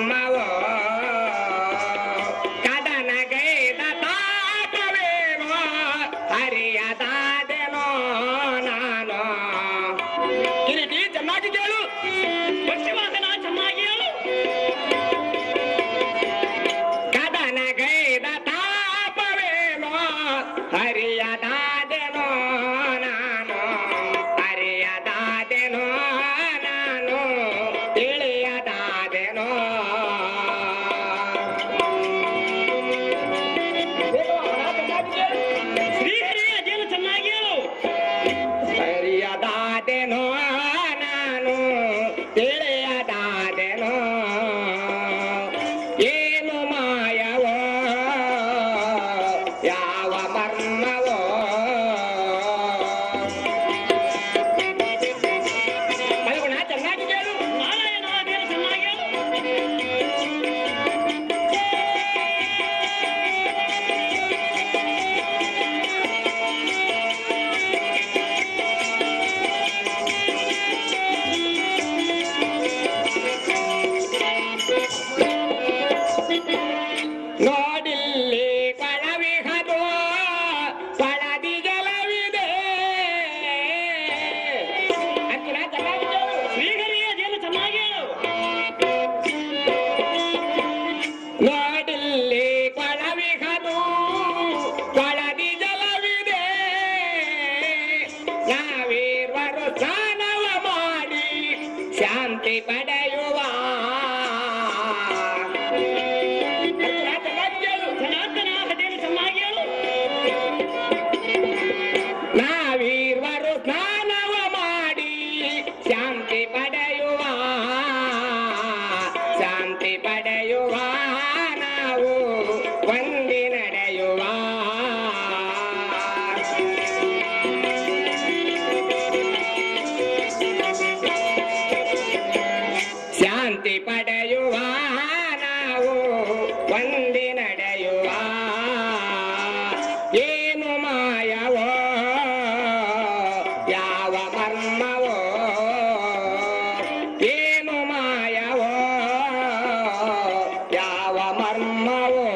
ಮರ್ಮವೋ ಕದನಗೈದ ತಾಕವೇನೋ ಹರಿಯದಾದೆನೋ ನಾನು ಕಿರೀಟಿ ಚೆನ್ನಾಗಿ ಕೇಳು ಪಕ್ಷಿವಾಹನ ಚೆನ್ನಾಗಿ ಹೇಳು ಕದನಗೈದ ತಾಪವೇನೋ ಹರಿಯದಾದೆನೋ ನಾನು ಹರಿಯದಾದೆನೋ ನಾನು ತಿಳಿಯದಾದೆನೋ ಶ್ರೀಹರಿಯ ಅದೇನು ಚೆನ್ನಾಗಿ ಹೇಳು ಹರಿಯದಾದೆನೋ ನಾನು ತಿಳಿಯದಾದೆನೋ ಏನು ಮಾಯವೋ ಯಾವ ಮರ್ಮವೋ ಮಲ್ಗುಣ ಚೆನ್ನಾಗಿ ಕೇಳು ನಾರಾಯಣ ಅದೇನು ಚೆನ್ನಾಗಿ ಹೇಳು ನೋಡಿಲ್ಲಿ ಕೊಳವಿಹದು ಕೊಳದಿ ಗೆಲವಿದೆ ಅರ್ಜುನ ಚೆನ್ನಾಗಿ ಕೇಳು ಶ್ರೀಹರಿಯ ಅದೇನು ಚೆನ್ನಾಗಿ ಹೇಳು ನೋಡಿಲ್ಲಿ ಕೊಳವಿಹದು ಕೊಳದಿ ಜಲವಿದೆ ನಾವೀರ್ವರು ಸ್ನಾನವ ಮಾಡಿ ಶಾಂತಿ ಪಡೆಯುವ ಅರ್ಜುನ ಚೆನ್ನಾಗಿ ಕೇಳು. ಜನಾರ್ದನ ಅದೇನು ಚೆನ್ನಾಗಿ ಹೇಳು ನಾವೀರ್ವರು ಸ್ನಾನವ ಮಾಡಿ ಶಾಂತಿ ಪಡೆಯುವ ಶಾಂತಿ ಪಡೆಯುವ ನಾವು ಒಂದಿ ನಡೆಯುವ ಶಾಂತಿ ಪಡೆಯುವ ನಾವು ಒಂದಿ ನಡೆಯುವ ಏನು ಮಾಯವೋ ಯಾವ ಮರ್ಮವೋ ಏನು ಮಾಯವೋ ಯಾವ ಮರ್ಮವೋ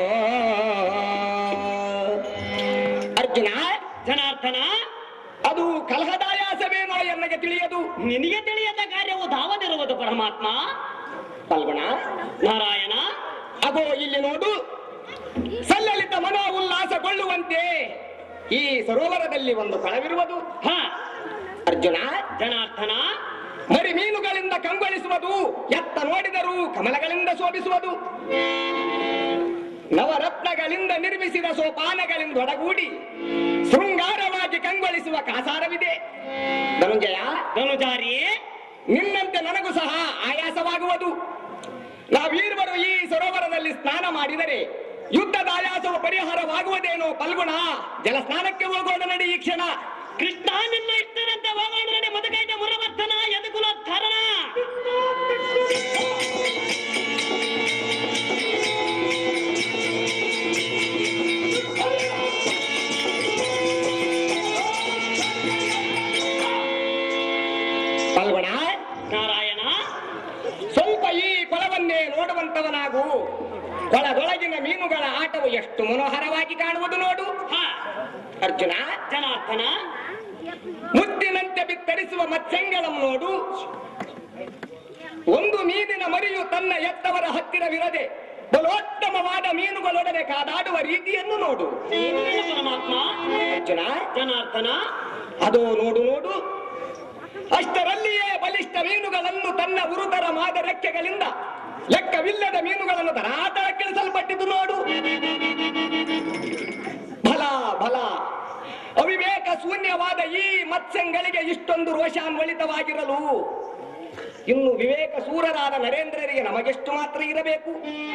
ಅರ್ಜುನ ಜನಾರ್ದನ ಅದು ಕಲಹದಾಯಾಸವೇನೋ ಎನ್ನಗೆ ತಿಳಿಯದು ನಿನಗೆ ತಿಳಿಯದ ಕಾರ್ಯವು ಧಾವದಿರುವುದು ಪರಮಾತ್ಮ ಪಲ್ಗುಣ ನಾರಾಯಣ ಅಗೋ ಇಲ್ಲಿ ನೋಡು ಸಲ್ಲಲಿತ ಮನೋ ಉಲ್ಲಾಸಗೊಳ್ಳುವಂತೆ ಈ ಸರೋವರದಲ್ಲಿ ಒಂದು ಕಳವಿರುವುದು ಹ ಅರ್ಜುನ ಜನಾರ್ದನ ಮರಿ ಮೀನುಗಳಿಂದ ಕಂಗೊಳಿಸುವುದು ಎತ್ತ ನೋಡಿದರೂ ಕಮಲಗಳಿಂದ ಶೋಭಿಸುವುದು ನವರತ್ನಗಳಿಂದ ನಿರ್ಮಿಸಿದ ಸೋಪಾನಗಳಿಂದ ಒಡಗೂಡಿ ಶೃಂಗಾರವಾಗಿ ಕಂಗೊಳಿಸುವ ಕಾಸಾರವಿದೆ ಧನುಂಜಯ ಧನುಜಾರಿಯೇ ನಿನ್ನಂತೆ ನನಗೂ ಸಹ ಆಯಾಸವಾಗುವುದು ನಾವೀರ್ವರು ಈ ಸರೋವರದಲ್ಲಿ ಸ್ನಾನ ಮಾಡಿದರೆ ಯುದ್ಧದ ಆಯಾಸವು ಪರಿಹಾರವಾಗುವುದೇನೋ ಪಲ್ಗುಣ ಜಲ ಸ್ನಾನಕ್ಕೆ ಹೋಗೋಣ ನಡಿ ಈ ಕ್ಷಣ ಕೃಷ್ಣ ನಿನ್ನ ಇಷ್ಟರಂತೆ ಹೋಗೋಣ ನಡೆ ಮದುಕೈಟ ಮುರವರ್ತನ ಯದುಕುಲ ಧರಣ ಪಲ್ಗುಣ ನಾರಾಯಣ ಸ್ವಲ್ಪ ಈ ಕೊಳವನ್ನೇ ನೋಡುವಂತವನಾಗು ಕೊಳದೊಳಗಿನ ಮೀನುಗಳ ಆಟವು ಎಷ್ಟು ಮನೋಹರವಾಗಿ ಕಾಣುವುದು ನೋಡು ಹ ಅರ್ಜುನ ಜನಾರ್ದನ ಮುತ್ತಿನಂತೆ ಬಿತ್ತರಿಸುವ ಮತ್ಸ್ಯಂಗಳನ್ನು ನೋಡು ಒಂದು ಮೀನಿನ ಮರಿಯು ತನ್ನ ಎತ್ತವರ ಹತ್ತಿರವಿರದೆ ಬಲೋತ್ತಮವಾದ ಮೀನುಗಳೊಡನೆ ಕಾದಾಡುವ ರೀತಿಯನ್ನು ನೋಡು ಏನು ಹೇಳು ಪರಮಾತ್ಮ ಅರ್ಜುನ ಜನಾರ್ದನ ಅದು ನೋಡು ನೋಡು ಅಷ್ಟರಲ್ಲಿಯೇ ಬಲಿಷ್ಠ ಮೀನುಗಳನ್ನು ತನ್ನ ಉರುತರ ಮಾದ ರೆಕ್ಕೆಗಳಿಂದ ಲೆಕ್ಕವಿಲ್ಲದ ಮೀನುಗಳನ್ನು ತರಾತರಕ್ಕಿಳಿಸಲ್ಪಟ್ಟಿದ್ದು ನೋಡು ಬಲ ಬಲ ಅವಿವೇಕ ಶೂನ್ಯವಾದ ಈ ಮತ್ಸ್ಯಗಳಿಗೆ ಇಷ್ಟೊಂದು ರೋಷಾನ್ವಳಿತವಾಗಿರಲು ಇನ್ನು ವಿವೇಕ ಸೂರರಾದ ನರೇಂದ್ರರಿಗೆ ನಮಗೆಷ್ಟು ಮಾತ್ರ ಇರಬೇಕು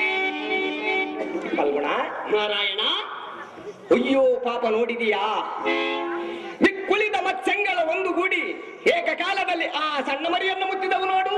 ಪಲ್ಗುಣ ನಾರಾಯಣ ಅಯ್ಯೋ ಪಾಪ ನೋಡಿದೀಯಾ ಬಿಕ್ಕುಳಿದ ಮತ್ಸ್ಯಂಗಳ ಒಂದು ಗೂಡಿ ಏಕಕಾಲದಲ್ಲಿ ಆ ಸಣ್ಣ ಮರಿಯನ್ನು ಮುತ್ತಿದವು ನೋಡು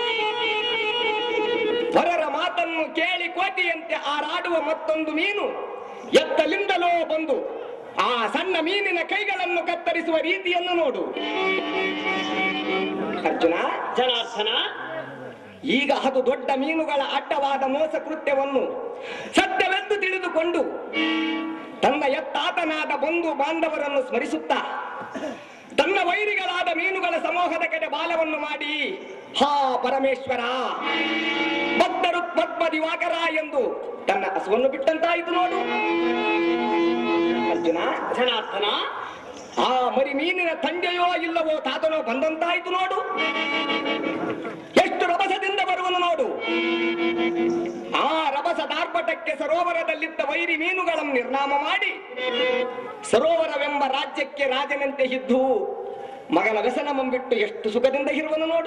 ಹೊರರ ಮಾತನ್ನು ಕೇಳಿ ಕೋತಿಯಂತೆ ಆರಾಡುವ ಮತ್ತೊಂದು ಮೀನು ಎತ್ತಲಿಂದಲೋ ಬಂದು ಆ ಸಣ್ಣ ಮೀನಿನ ಕೈಗಳನ್ನು ಕತ್ತರಿಸುವ ರೀತಿಯನ್ನು ನೋಡು ಅರ್ಜುನ ಜನಾರ್ದನ ಈಗ ಅದು ದೊಡ್ಡ ಮೀನುಗಳ ಅಡ್ಡವಾದ ಮೋಸ ಕೃತ್ಯವನ್ನು ಸತ್ಯವೆಂದು ತಿಳಿದುಕೊಂಡು ತನ್ನ ಎತ್ತಾತನಾದ ಬಂಧು ಬಾಂಧವರನ್ನು ಸ್ಮರಿಸುತ್ತಾ ತನ್ನ ವೈರಿಗಳಾದ ಮೀನುಗಳ ಸಮೂಹದ ಕಡೆ ಬಾಲವನ್ನು ಮಾಡಿ ಹಾ ಪರಮೇಶ್ವರ ಭಕ್ತರು ಪದ್ಮ ದಿವಾಕರ ಎಂದು ತನ್ನ ಹಸುವನ್ನು ಬಿಟ್ಟಂತಾಯಿತು ನೋಡು ಅರ್ಜುನ ಜನಾರ್ದನ ಆ ಮರಿ ಮೀನಿನ ತಂದೆಯೋ ಇಲ್ಲವೋ ತಾತನೋ ಬಂದಂತಾಯಿತು ನೋಡು ಎಷ್ಟು ರಭಸದಿಂದ ಬರುವನು ನೋಡು ಆ ರಭಸ ದಾರ್ಪಟಕ್ಕೆ ಸರೋವರದಲ್ಲಿದ್ದ ವೈರಿ ಮೀನುಗಳನ್ನು ನಿರ್ನಾಮ ಮಾಡಿ ಸರೋವರವೆಂಬ ರಾಜ್ಯಕ್ಕೆ ರಾಜನಂತೆ ಇದ್ದು ಮಗನ ವ್ಯಸನ ಮುಂಬಿಟ್ಟು ಎಷ್ಟು ಸುಖದಿಂದ ಇರುವನು ನೋಡು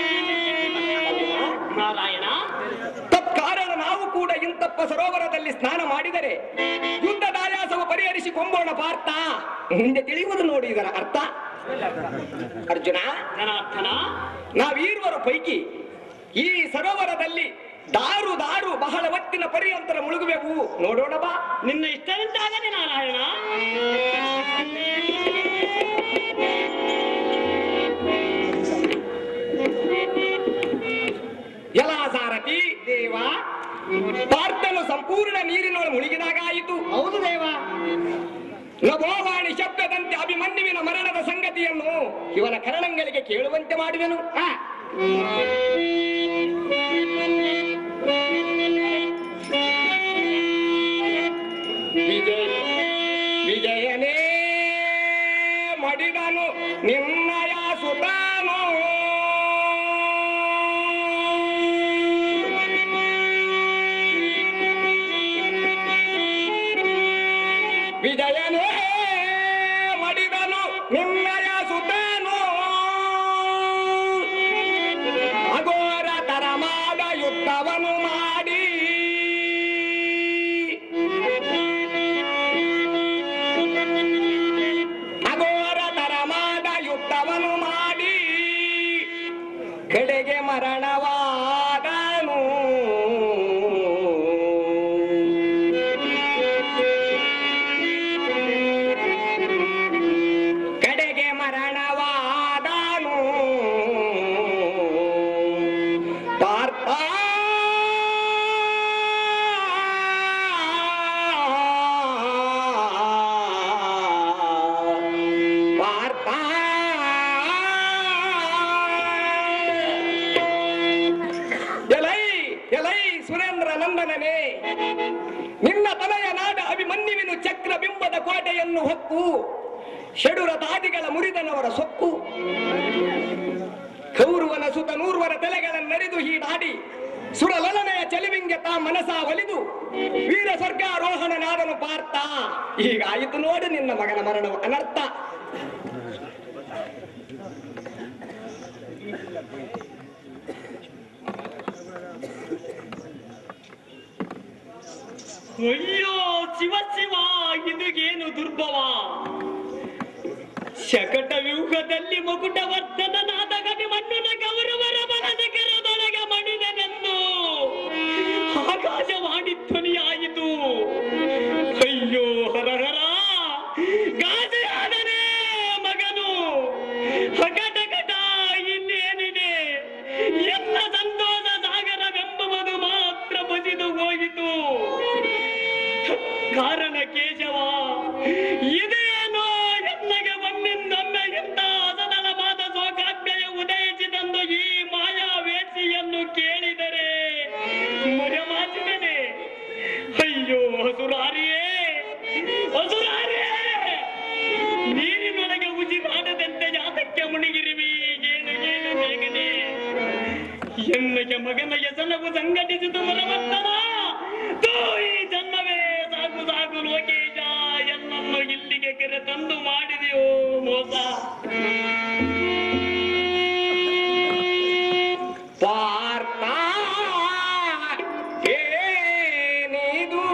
ನಾರಾಯಣ ತತ್ಕಾರಣ ನಾವು ಕೂಡ ಇಂತಪ್ಪ ಸರೋವರದಲ್ಲಿ ಸ್ನಾನ ಮಾಡಿದರೆ ಯುದ್ಧ ದಾಯಾಸವು ಪರಿಹರಿಸಿ ಕೊಂಬೋಣ ಪಾರ್ಥ ಮುಂದೆ ತಿಳಿಯುವುದು ನೋಡಿ ಇದರ ಅರ್ಥ ಅರ್ಜುನ ಜನಾರ್ದನ ನಾವೀರ್ವರ ಪೈಕಿ ಈ ಸರೋವರದಲ್ಲಿ ದಾರು ದಾರು ಬಹಳ ಹೊತ್ತಿನ ಪರ್ಯಂತರ ಮುಳುಗುವೆವು ನೋಡೋಣ ಬಾ ನಿನ್ನ ಇಷ್ಟದಂತಾಗದೆ ನಾರಾಯಣ ಎಲ್ಲ ಸಾರಥಿ ದೇವ ಪಾರ್ಥನು ಸಂಪೂರ್ಣ ನೀರಿನೊಳಗೆ ಮುಳುಗಿದಾಗಾಯಿತು ಹೌದು ದೇವ ನಭೋವಾಣಿ ಶಬ್ದದಂತೆ ಅಭಿಮನ್ಯುವಿನ ಮರಣದ ಸಂಗತಿಯನ್ನು ಇವನ ಕರಣಗಳಿಗೆ ಕೇಳುವಂತೆ ಮಾಡುವೆನು ಆ. ವಿಜಯ ವಿಜಯನೇ ಮಡಿದನು ನಿನ್ನಯ ಸುತಾನು ವಿಜಯನೇ ಮಡಿದನು ನಿನ್ನಯ ಸುತನು ಅಘೋರ ತರಮಾದ ಯುದ್ಧವನ್ನು ಮಾಡಿ ಅಘೋರ ತರಮಾದ ಯುದ್ಧವನ್ನು ಮಾಡಿ ಕಡೆಗೆ ಮರಣವಾದನು ಕಡೆಗೆ ಮರಣವಾದನು ಪಾರ್ಥ ಪಾರ್ಥ ಎಲೈ ಎಲೈ ಸುರೇಂದ್ರ ನಂದನನೇ ನಿನ್ನ ತಲೆಯನಾದ ಅಭಿಮನ್ಯುವಿನು ಚಕ್ರ ಬಿಂಬದ ಕೋಟೆಯನ್ನು ಹೊಕ್ಕು ಷಡುರ ತಾದಿಗಳ ಮುರಿದನವರ ಸೊಕ್ಕು ಕೌರವನ ಸುತ ನೂರ್ವರ ತಲೆಗಳನ್ನರಿದು ಹೀಡಾಡಿ ಸುರಲಲನೆಯ ಚಲಿವಿಂಗೆ ತಾ ಮನಸ ಒಲಿದು ವೀರ ಸ್ವರ್ಗಾರೋಹಣನಾದನು ಪಾರ್ಥ ಹೀಗಾಯಿತು ನೋಡು ನಿನ್ನ ಮಗನ ಮರಣವು ಅನರ್ಥ ಅಯ್ಯೋ ಶಿವ ಶಿವ ಇದುಗೇನು ದುರ್ಭವ ಶಕಟ ವ್ಯೂಹದಲ್ಲಿ ಮುಕುಟವರ್ಧನನಾದ ಗವಿಮಣ್ಣನ ಗೌರವರ ಮನದ ಕರದೊಳಗೆ ಮಣಿದನೆಂದು ಆಕಾಶವಾಣಿ ಧ್ವನಿಯಾಯಿತು ಅಯ್ಯೋ ಹರಹರ ಗಾದೆಯಾದನೇ ಮಗನು ಹಕಟಕಟ ಇನ್ನೇನಿದೆ ಎಲ್ಲ ಸಂತೋಷ ಸಾಗರವೆಂಬುವುದು ಮಾತ್ರ ಬಸಿದು ಹೋಯಿತು ಕಾರಣ ಕೇಶವ ಇದೇನೋ ಎನ್ನಗೆ ಒಮ್ಮಿಂದೊಮ್ಮೆ ಇಂಥ ಅಸದಳವಾದ ಸೌಕಾಗ್ಯಯ ಉದಯಿಸಿದಂದು ಈ ಮಾಯಾ ವೇಷಿಯನ್ನು ಕೇಳಿದರೆ ಮರೆಮಾಚಿದನೆ ಅಯ್ಯೋ ಹಸುರಾರಿಯೇ ಹಸುರಾರಿಯೇ ನೀರಿನೊಳಗೆ ಉಸಿರಾಡದಂತೆ ಯಾತಕ್ಕೆ ಮುಳುಗಿರುವಿ ಏನು ಏನು ಬೇಗನೆ ಎನ್ನಗೆ ಮಗನ ಯಸನವು ಸಂಘಟಿಸಿತು ಮರವರ್ತನ ತೋ ಈ ಜನ್ಮವೇ ಸಾಕು ಸಾಕು ಲೋಕೇಶ ಎನ್ನನ್ನು ಇಲ್ಲಿಗೆ ಕೆರೆ ತಂದು ಮಾಡಿದೆಯೋ ಮೋಸ ಪಾರ್ಥ ಏನಿದು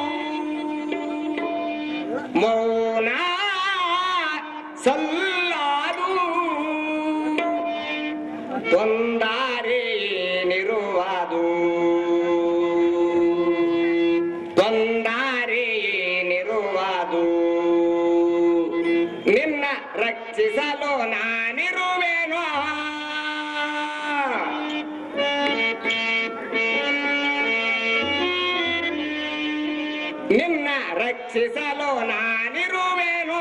ಮೌನ ಸಲ್ಲಾದು ತೊಂದಾರೇನಿರುವುದು ತೊಂದಾರೇನಿರುವುದು ನಿನ್ನ ರಕ್ಷಿಸಲು ನಾನೇ ರಕ್ಷಿಸಲು ನಾನಿರುವೆನು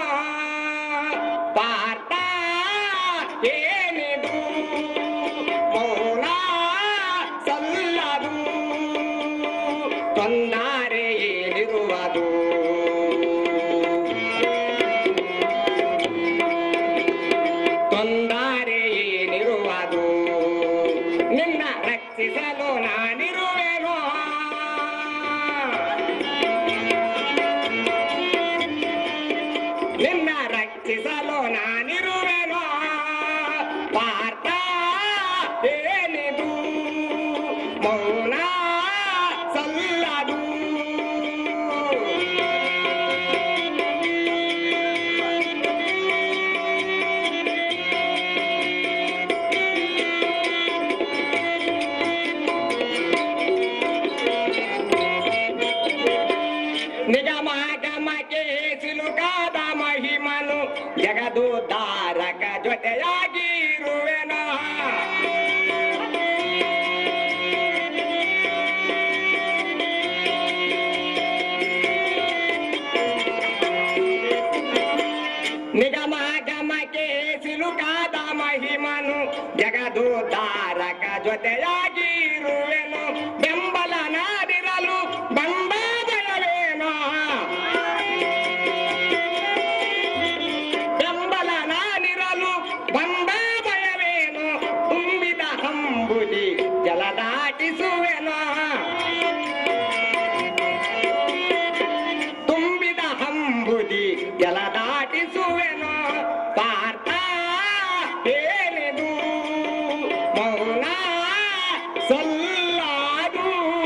ಪಾರ್ಥ ಏನಿದು ಮೌನ ಸಲ್ಲದು ತೊಂದರೆ ಏನಿರುವುದು ತೊಂದರೆ ಏನಿರುವುದು ನಿನ್ನ ರಕ್ಷಿಸಲು ನಾನಿರುವೆನು ನಿನ್ನ ರಕ್ಷಿಸಲು ನಾನಿರುವೆನು ಪಾರ್ಥ ಏನಿದು ಮೌನ ಸಲ್ಲದು ನಿಗಮಾಗಮಕ್ಕೆ ಸಿಲುಕಾದ ಮಹಿಮನು ಜಗದು ಧಾರಕ ಜೊತೆಯಾಗಿರುವೆನು ನಿಗಮಾಗಮಕ್ಕೆ ಸಿಲುಕಾದ ಮಹಿಮನು ಜಗದು ಧಾರಕ ಜೊತೆಯಾಗಿರುವೆನು ಬೆಂಬಲ ನಾಡಿರಲು ಬಂಡಾದಯವೇನೋ ಬೆಂಬಲ ನಾನಿರಲು ಬಂಡಾದಯವೇನು ತುಂಬಿದ ಹಂಬುದಿ ಜಲದಾಟಿಸುವೆನೋ ತುಂಬಿದ ಹಂಬುದಿ ಜಲದಾಟಿಸುವೆನು ಪಾರ್ಥ ಏನಿದು ಮೌನ ಸಲ್ಲಾದು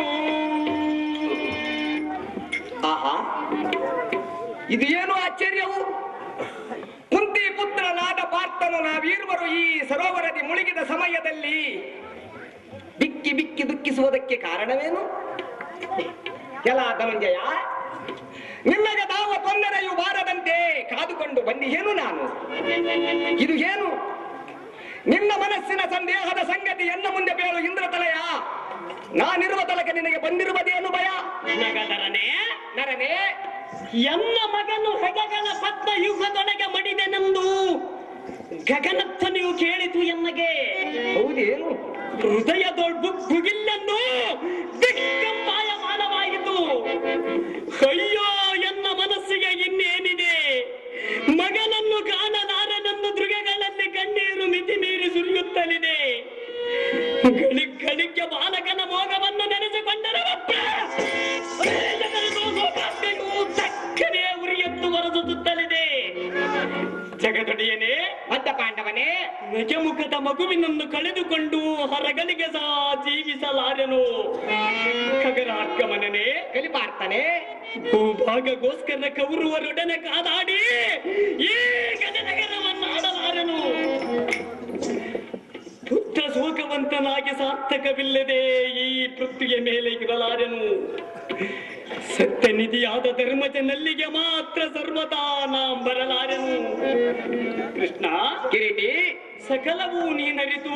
ಆಹಾ ಇದು ಏನು ಆಶ್ಚರ್ಯವು ಕುಂತಿ ಪುತ್ರನಾದ ಪಾರ್ಥನು ನಾವೀರ್ವರು ಈ ಸರೋವರದಿ ಮುಳುಗಿದ ಸಮಯದಲ್ಲಿ ಬಿಕ್ಕಿ ಬಿಕ್ಕಿ ದುಃಖಿಸುವುದಕ್ಕೆ ಕಾರಣವೇನು ಕೆಲ ಧನಂಜಯ ನಿಮಗೆ ತಾವ ತೊಂದರೆಯು ಬಾರದಂತೆ ಕಾದುಕೊಂಡು ಬಂದಿಯೇನು ನಾನು ಇದು ಏನು ನಿನ್ನ ಮನಸ್ಸಿನ ಸಂದೇಹದ ಸಂಗತಿ ಎನ್ನ ಮುಂದೆ ಬೇಳು ಇಂದ್ರತಲೆಯ ನಾನಿರುವ ತಲಕ ನಿನಗೆ ಬಂದಿರುವುದೇನು ಭಯ ನಗದರನೇ ನರನೇ ಎನ್ನ ಮಗನು ಹೆಗಗನ ಪದ್ಮ ಯುಗದೊಳಗೆ ಮಡಿದೆನೆಂದು ಗಗನತ್ವನಿಯು ಕೇಳಿತು ಎನ್ನಗೆ ಹೌದೇನು ಹೃದಯದೊಳ್ ಬುಗಿಲ್ಲೆಂದು ದಿಕ್ಕಂಪಾಯಮಾನವಾಯಿತು ಅಯ್ಯೋ ಎನ್ನ ಮನಸ್ಸಿಗೆ ಇನ್ನೇನಿದೆ ಮಗನನ್ನು ಕಾಣಲಾರನೆಂದು ದೃಗಗಳಲ್ಲಿ ಕಣ್ಣೀರು ಮಿತಿ ಮೀರಿ ಸುರಿಯುತ್ತಲಿದೆ ಗಳಿ ಗಳಿಕೆ ಬಾಲಕನ ಮೋಗವನ್ನು ನೆನೆಸಿಕೊಂಡರೆ ಒಬ್ಬ ತಕ್ಕನೆ ಉರಿಯತ್ತು ಹೊರಸುತ್ತಲಿದೆ ಜಗದೊಡೆಯನೇ ಮದ್ದ ಪಾಂಡವನೇ ನಜಮುಖದ ಮಗುವಿನನ್ನು ಕಳೆದುಕೊಂಡು ಹೊರಗಲಿಗೆ ಸಹ ಜೀವಿಸಲಾರೆನು ಖಗರಾಗಮನನೇ ಕಲಿಪಾರ್ತನೆ ಭೂಭಾಗಗೋಸ್ಕರ ಕೌರವರೊಡನೆ ಕಾದಾಡಿ ಈ ಗಜನಗರವನ್ನು ಆಡಲಾರನು ಪುತ್ರ ಶೋಕವಂತನಾಗಿ ಸಾರ್ಥಕವಿಲ್ಲದೆ ಈ ಪೃಥ್ವಿಯ ಮೇಲೆ ಇರಲಾರೆನು ಸತ್ಯ ನಿಧಿಯಾದ ಧರ್ಮಜನಲ್ಲಿಗೆ ಮಾತ್ರ ಸರ್ವದಾ ನಾ ಬರಲಾರೆನು ಕೃಷ್ಣ ಕಿರೀಟಿ ಸಕಲವೂ ನೀನರಿತು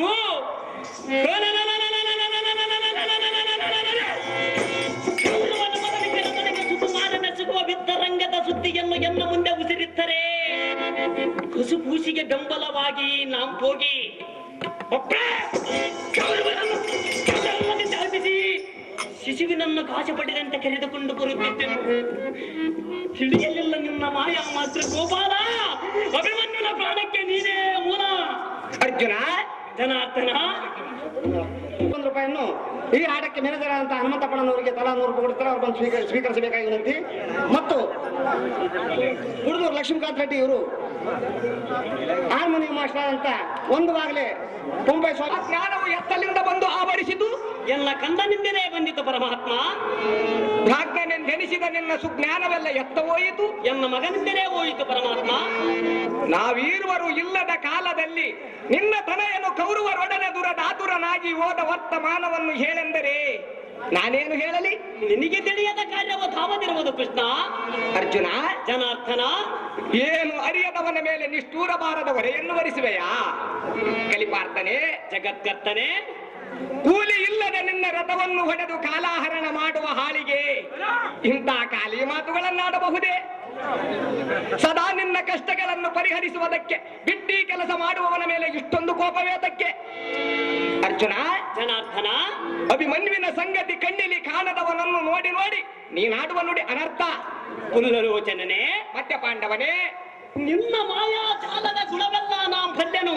ಸುಖ ಬಿದ್ದರಂಗದ ಸುದ್ದಿಯನ್ನು ಎನ್ನ ಮುಂದೆ ಉಸಿರಿತ್ತರೆ ಕುಸುಪೂಸಿಗೆ ಬೆಂಬಲವಾಗಿ ನಾಂ ಹೋಗಿ ಒಬ್ಬ ಕೌರವರನ್ನು ಕೌರವರನ್ನು ತಲುಪಿಸಿ ಶಿಶುವಿನನ್ನು ಕಾಶಪಡಿದಂತೆ ಕರೆದುಕೊಂಡು ಬರುತ್ತಿದ್ದೆನು ತಿಳಿಯಲಿಲ್ಲ ನಿನ್ನ ಮಾಯ ಮಾತ್ರ ಗೋಪಾಲ ಅಭಿಮನ್ಯುನ ಪ್ರಾಣಕ್ಕೆ ನೀನೇ ಮೂಲ ಅರ್ಜುನ ಜನಾರ್ದನ ಒಂದು ರೂಪಾಯಿಯನ್ನು ಈ ಆಟಕ್ಕೆ ಮ್ಯಾನೇಜರ್ ಹನುಮಂತಪ್ಪನವರಿಗೆ ತಲಾ ನೂರು ರೂಪಾಯಿ ಕೊಡ್ತಾರೆ ಅವ್ರು ಬಂದು ಸ್ವೀಕರಿ ಸ್ವೀಕರಿಸಬೇಕಾಗಿ ವಿನಂತಿ ಮತ್ತು ಹುಡುಗರು ಲಕ್ಷ್ಮೀಕಾಂತ್ ರೆಡ್ಡಿ ಇವರು ಹಾರ್ಮೋನಿಯಂ ಮಾಸ್ಟರ್ ಅಂತ ಒಂದು ಬಾಗಲೇ ಮುಂಬೈ ಆ ಸ್ವಾಮಿ ಜ್ಞಾನವು ಎತ್ತಲಿಂದ ಬಂದು ಆವರಿಸಿತು ಎಲ್ಲ ಕಂದನಿಂದಲೇ ಬಂದಿತು ಪರಮಾತ್ಮ ನೆನೆಸಿದ ನಿನ್ನ ಸುಜ್ಞಾನವೆಲ್ಲ ಎತ್ತ ಹೋಯಿತು ಎನ್ನ ಮಗನಿಂದಲೇ ಹೋಯಿತು ಪರಮಾತ್ಮ ನಾವೀರ್ವರು ಇಲ್ಲದ ಕಾಲದಲ್ಲಿ ನಿನ್ನ ತನೆಯನ್ನು ಕೌರವರೊಡನೆ ದುರದಾತುರನಾಗಿ ಹೋದ ವರ್ತಮಾನವನ್ನು ಹೇಳೆಂದರೆ ನಾನೇನು ಹೇಳಲಿ ನಿನಗೆ ತಿಳಿಯದ ಕಾರ್ಯವು ಧಾಮದಿರುವುದು ಕೃಷ್ಣ ಅರ್ಜುನ ಜನಾರ್ದನ ಏನು ಅರಿಯದವನ ಮೇಲೆ ನಿಷ್ಠೂರ ಬಾರದವರೇ ಎನ್ನುವರಿಸುವೆಯಾ ಕಲಿಪಾರ್ತನೆ ಜಗತ್ಕರ್ತನೆ ಕೂಲಿ ಇಲ್ಲದ ನಿನ್ನ ರಥವನ್ನು ಹೊಡೆದು ಕಾಲಾಹರಣ ಮಾಡುವ ಹಾಳಿಗೆ ಮಾತಿಗೆ ಇಂಥ ಖಾಲಿ ಮಾತುಗಳನ್ನಾಡಬಹುದೇ ಸದಾ ನಿನ್ನ ಕಷ್ಟಗಳನ್ನು ಪರಿಹರಿಸುವುದಕ್ಕೆ ಬಿಟ್ಟಿ ಕೆಲಸ ಮಾಡುವವನ ಮೇಲೆ ಇಷ್ಟೊಂದು ಕೋಪವೇತಕ್ಕೆ ಅರ್ಜುನ ಜನಾರ್ದನ ಅಭಿಮನ್ಯುವಿನ ಸಂಗತಿ ಕಣ್ಣಿಲಿ ಕಾಣದವನನ್ನು ನೋಡಿ ನೋಡಿ ನೀನಾಡುವ ನುಡಿ ಅನರ್ಥ ಪುನಲೋಚನನೆ ಮತ್ತೆ ಪಾಂಡವನೇ ನಿನ್ನ ಮಾಯಾ ಜಾಲದ ಗುಣವೆಲ್ಲ ನಾ ಬಲ್ಲೆನು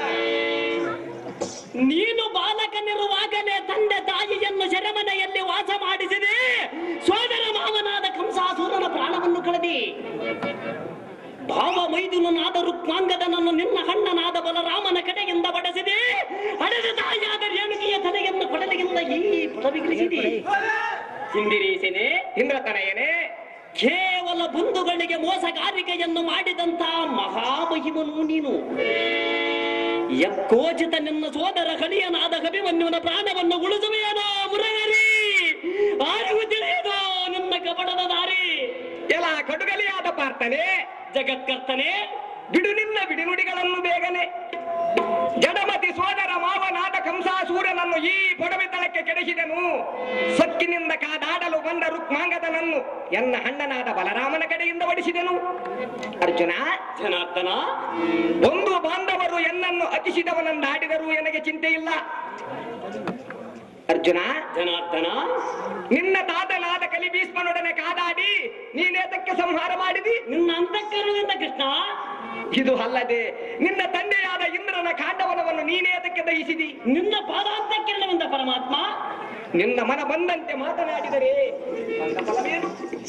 ನೀನು ಬಾಲಕನಿರುವಾಗಲೇ ತಂದೆ ತಾಯಿಯನ್ನು ಸೆರೆಮನೆಯಲ್ಲಿ ವಾಸ ಮಾಡಿಸಿದೆ ಸೋದರ ಮಾವನಾದ ಕಂಸಾಸುರನ ಪ್ರಾಣವನ್ನು ಕಳೆದಿ ಭಾವ ಮೈದುನನಾದ ರುಕ್ಮಾಂಗದನನ್ನು ನಿನ್ನ ಹಣ್ಣನಾದ ಬಲರಾಮನ ಕಡೆಯಿಂದ ಬಡಿಸಿದೆ ಹಡೆದ ತಾಯಿಯಾದ ರೇಣುಕಿಯ ತಲೆಯನ್ನು ಕೊಡಲಿಗಿಂದ ಈ ಪದವಿಗಿಳಿಸಿದೆ ಹಿಂದಿರೀಸೆನೆ ಇಂದ್ರತನಯನೇ ಕೇವಲ ಬಂಧುಗಳಿಗೆ ಮೋಸಗಾರಿಕೆಯನ್ನು ಮಾಡಿದಂತ ಮಹಾಮಹಿಮನು ನೀನು ಯಕ್ಕೋಚಿತ ನಿನ್ನ ಸೋದರ ಹಳಿಯನಾದ ಕವಿಮನ್ಯುವನ ಪ್ರಾಣವನ್ನು ಉಳಿಸುವೆಯನೋ ಮುರಗರಿ ಆರಿವು ತಿಳಿಯದೋ ನಿನ್ನ ಕಪಟದ ದಾರಿ ಎಲ ಕಡುಗಲಿಯಾದ ಪಾರ್ಥನೆ ಜಗತ್ಕರ್ತನೆ ಬಿಡು ನಿನ್ನ ಬಿಡಿನುಡಿಗಳನ್ನು ಬೇಗನೆ ಜಡಮತಿ ಸೋದರ ಮಾವನಾದ ಕಂಸಾಸೂರನನ್ನು ಈ ಪೊಡವೆತಳಕ್ಕೆ ಕೆಡಿಸಿದನು ಸಕ್ಕಿನಿಂದ ಕಾದಾಡಲು ಬಂದ ರುಕ್ಮಾಂಗದನನ್ನು ಎನ್ನ ಅಣ್ಣನಾದ ಬಲರಾಮನ ಕಡೆಯಿಂದ ಒಡಿಸಿದನು ಅರ್ಜುನ ಜನಾರ್ದನ ಒಂದು ಬಾಂಧವರು ಎನ್ನನ್ನು ಅತಿಸಿದವನನ್ನಾಡಿದರೂ ನನಗೆ ಚಿಂತೆ ಇಲ್ಲ ಅರ್ಜುನ ಜನಾರ್ದನ ನಿನ್ನ ತಾತನಾದ ಕಲಿಭೀಷ್ಮನೊಡನೆ ಕಾದಾಡಿ ನೀನೇತಕ್ಕೆ ಸಂಹಾರ ಮಾಡಿದಿ ನಿನ್ನ ಅಂತಃಕರಣದಿಂದ ಕೃಷ್ಣ ಇದು ಅಲ್ಲದೆ ನಿನ್ನ ತಂದೆಯಾದ ಇಂದ್ರನ ಕಾಂಡವನವನ್ನು ನೀನೇತಕ್ಕೆ ದಹಿಸಿದಿ ನಿನ್ನ ಪಾದಾಂತಃಕರಣದಿಂದ ಪರಮಾತ್ಮ ನಿನ್ನ ಮನ ಬಂದಂತೆ ಮಾತನಾಡಿದರೆ ಬಂದ ಫಲವೇನು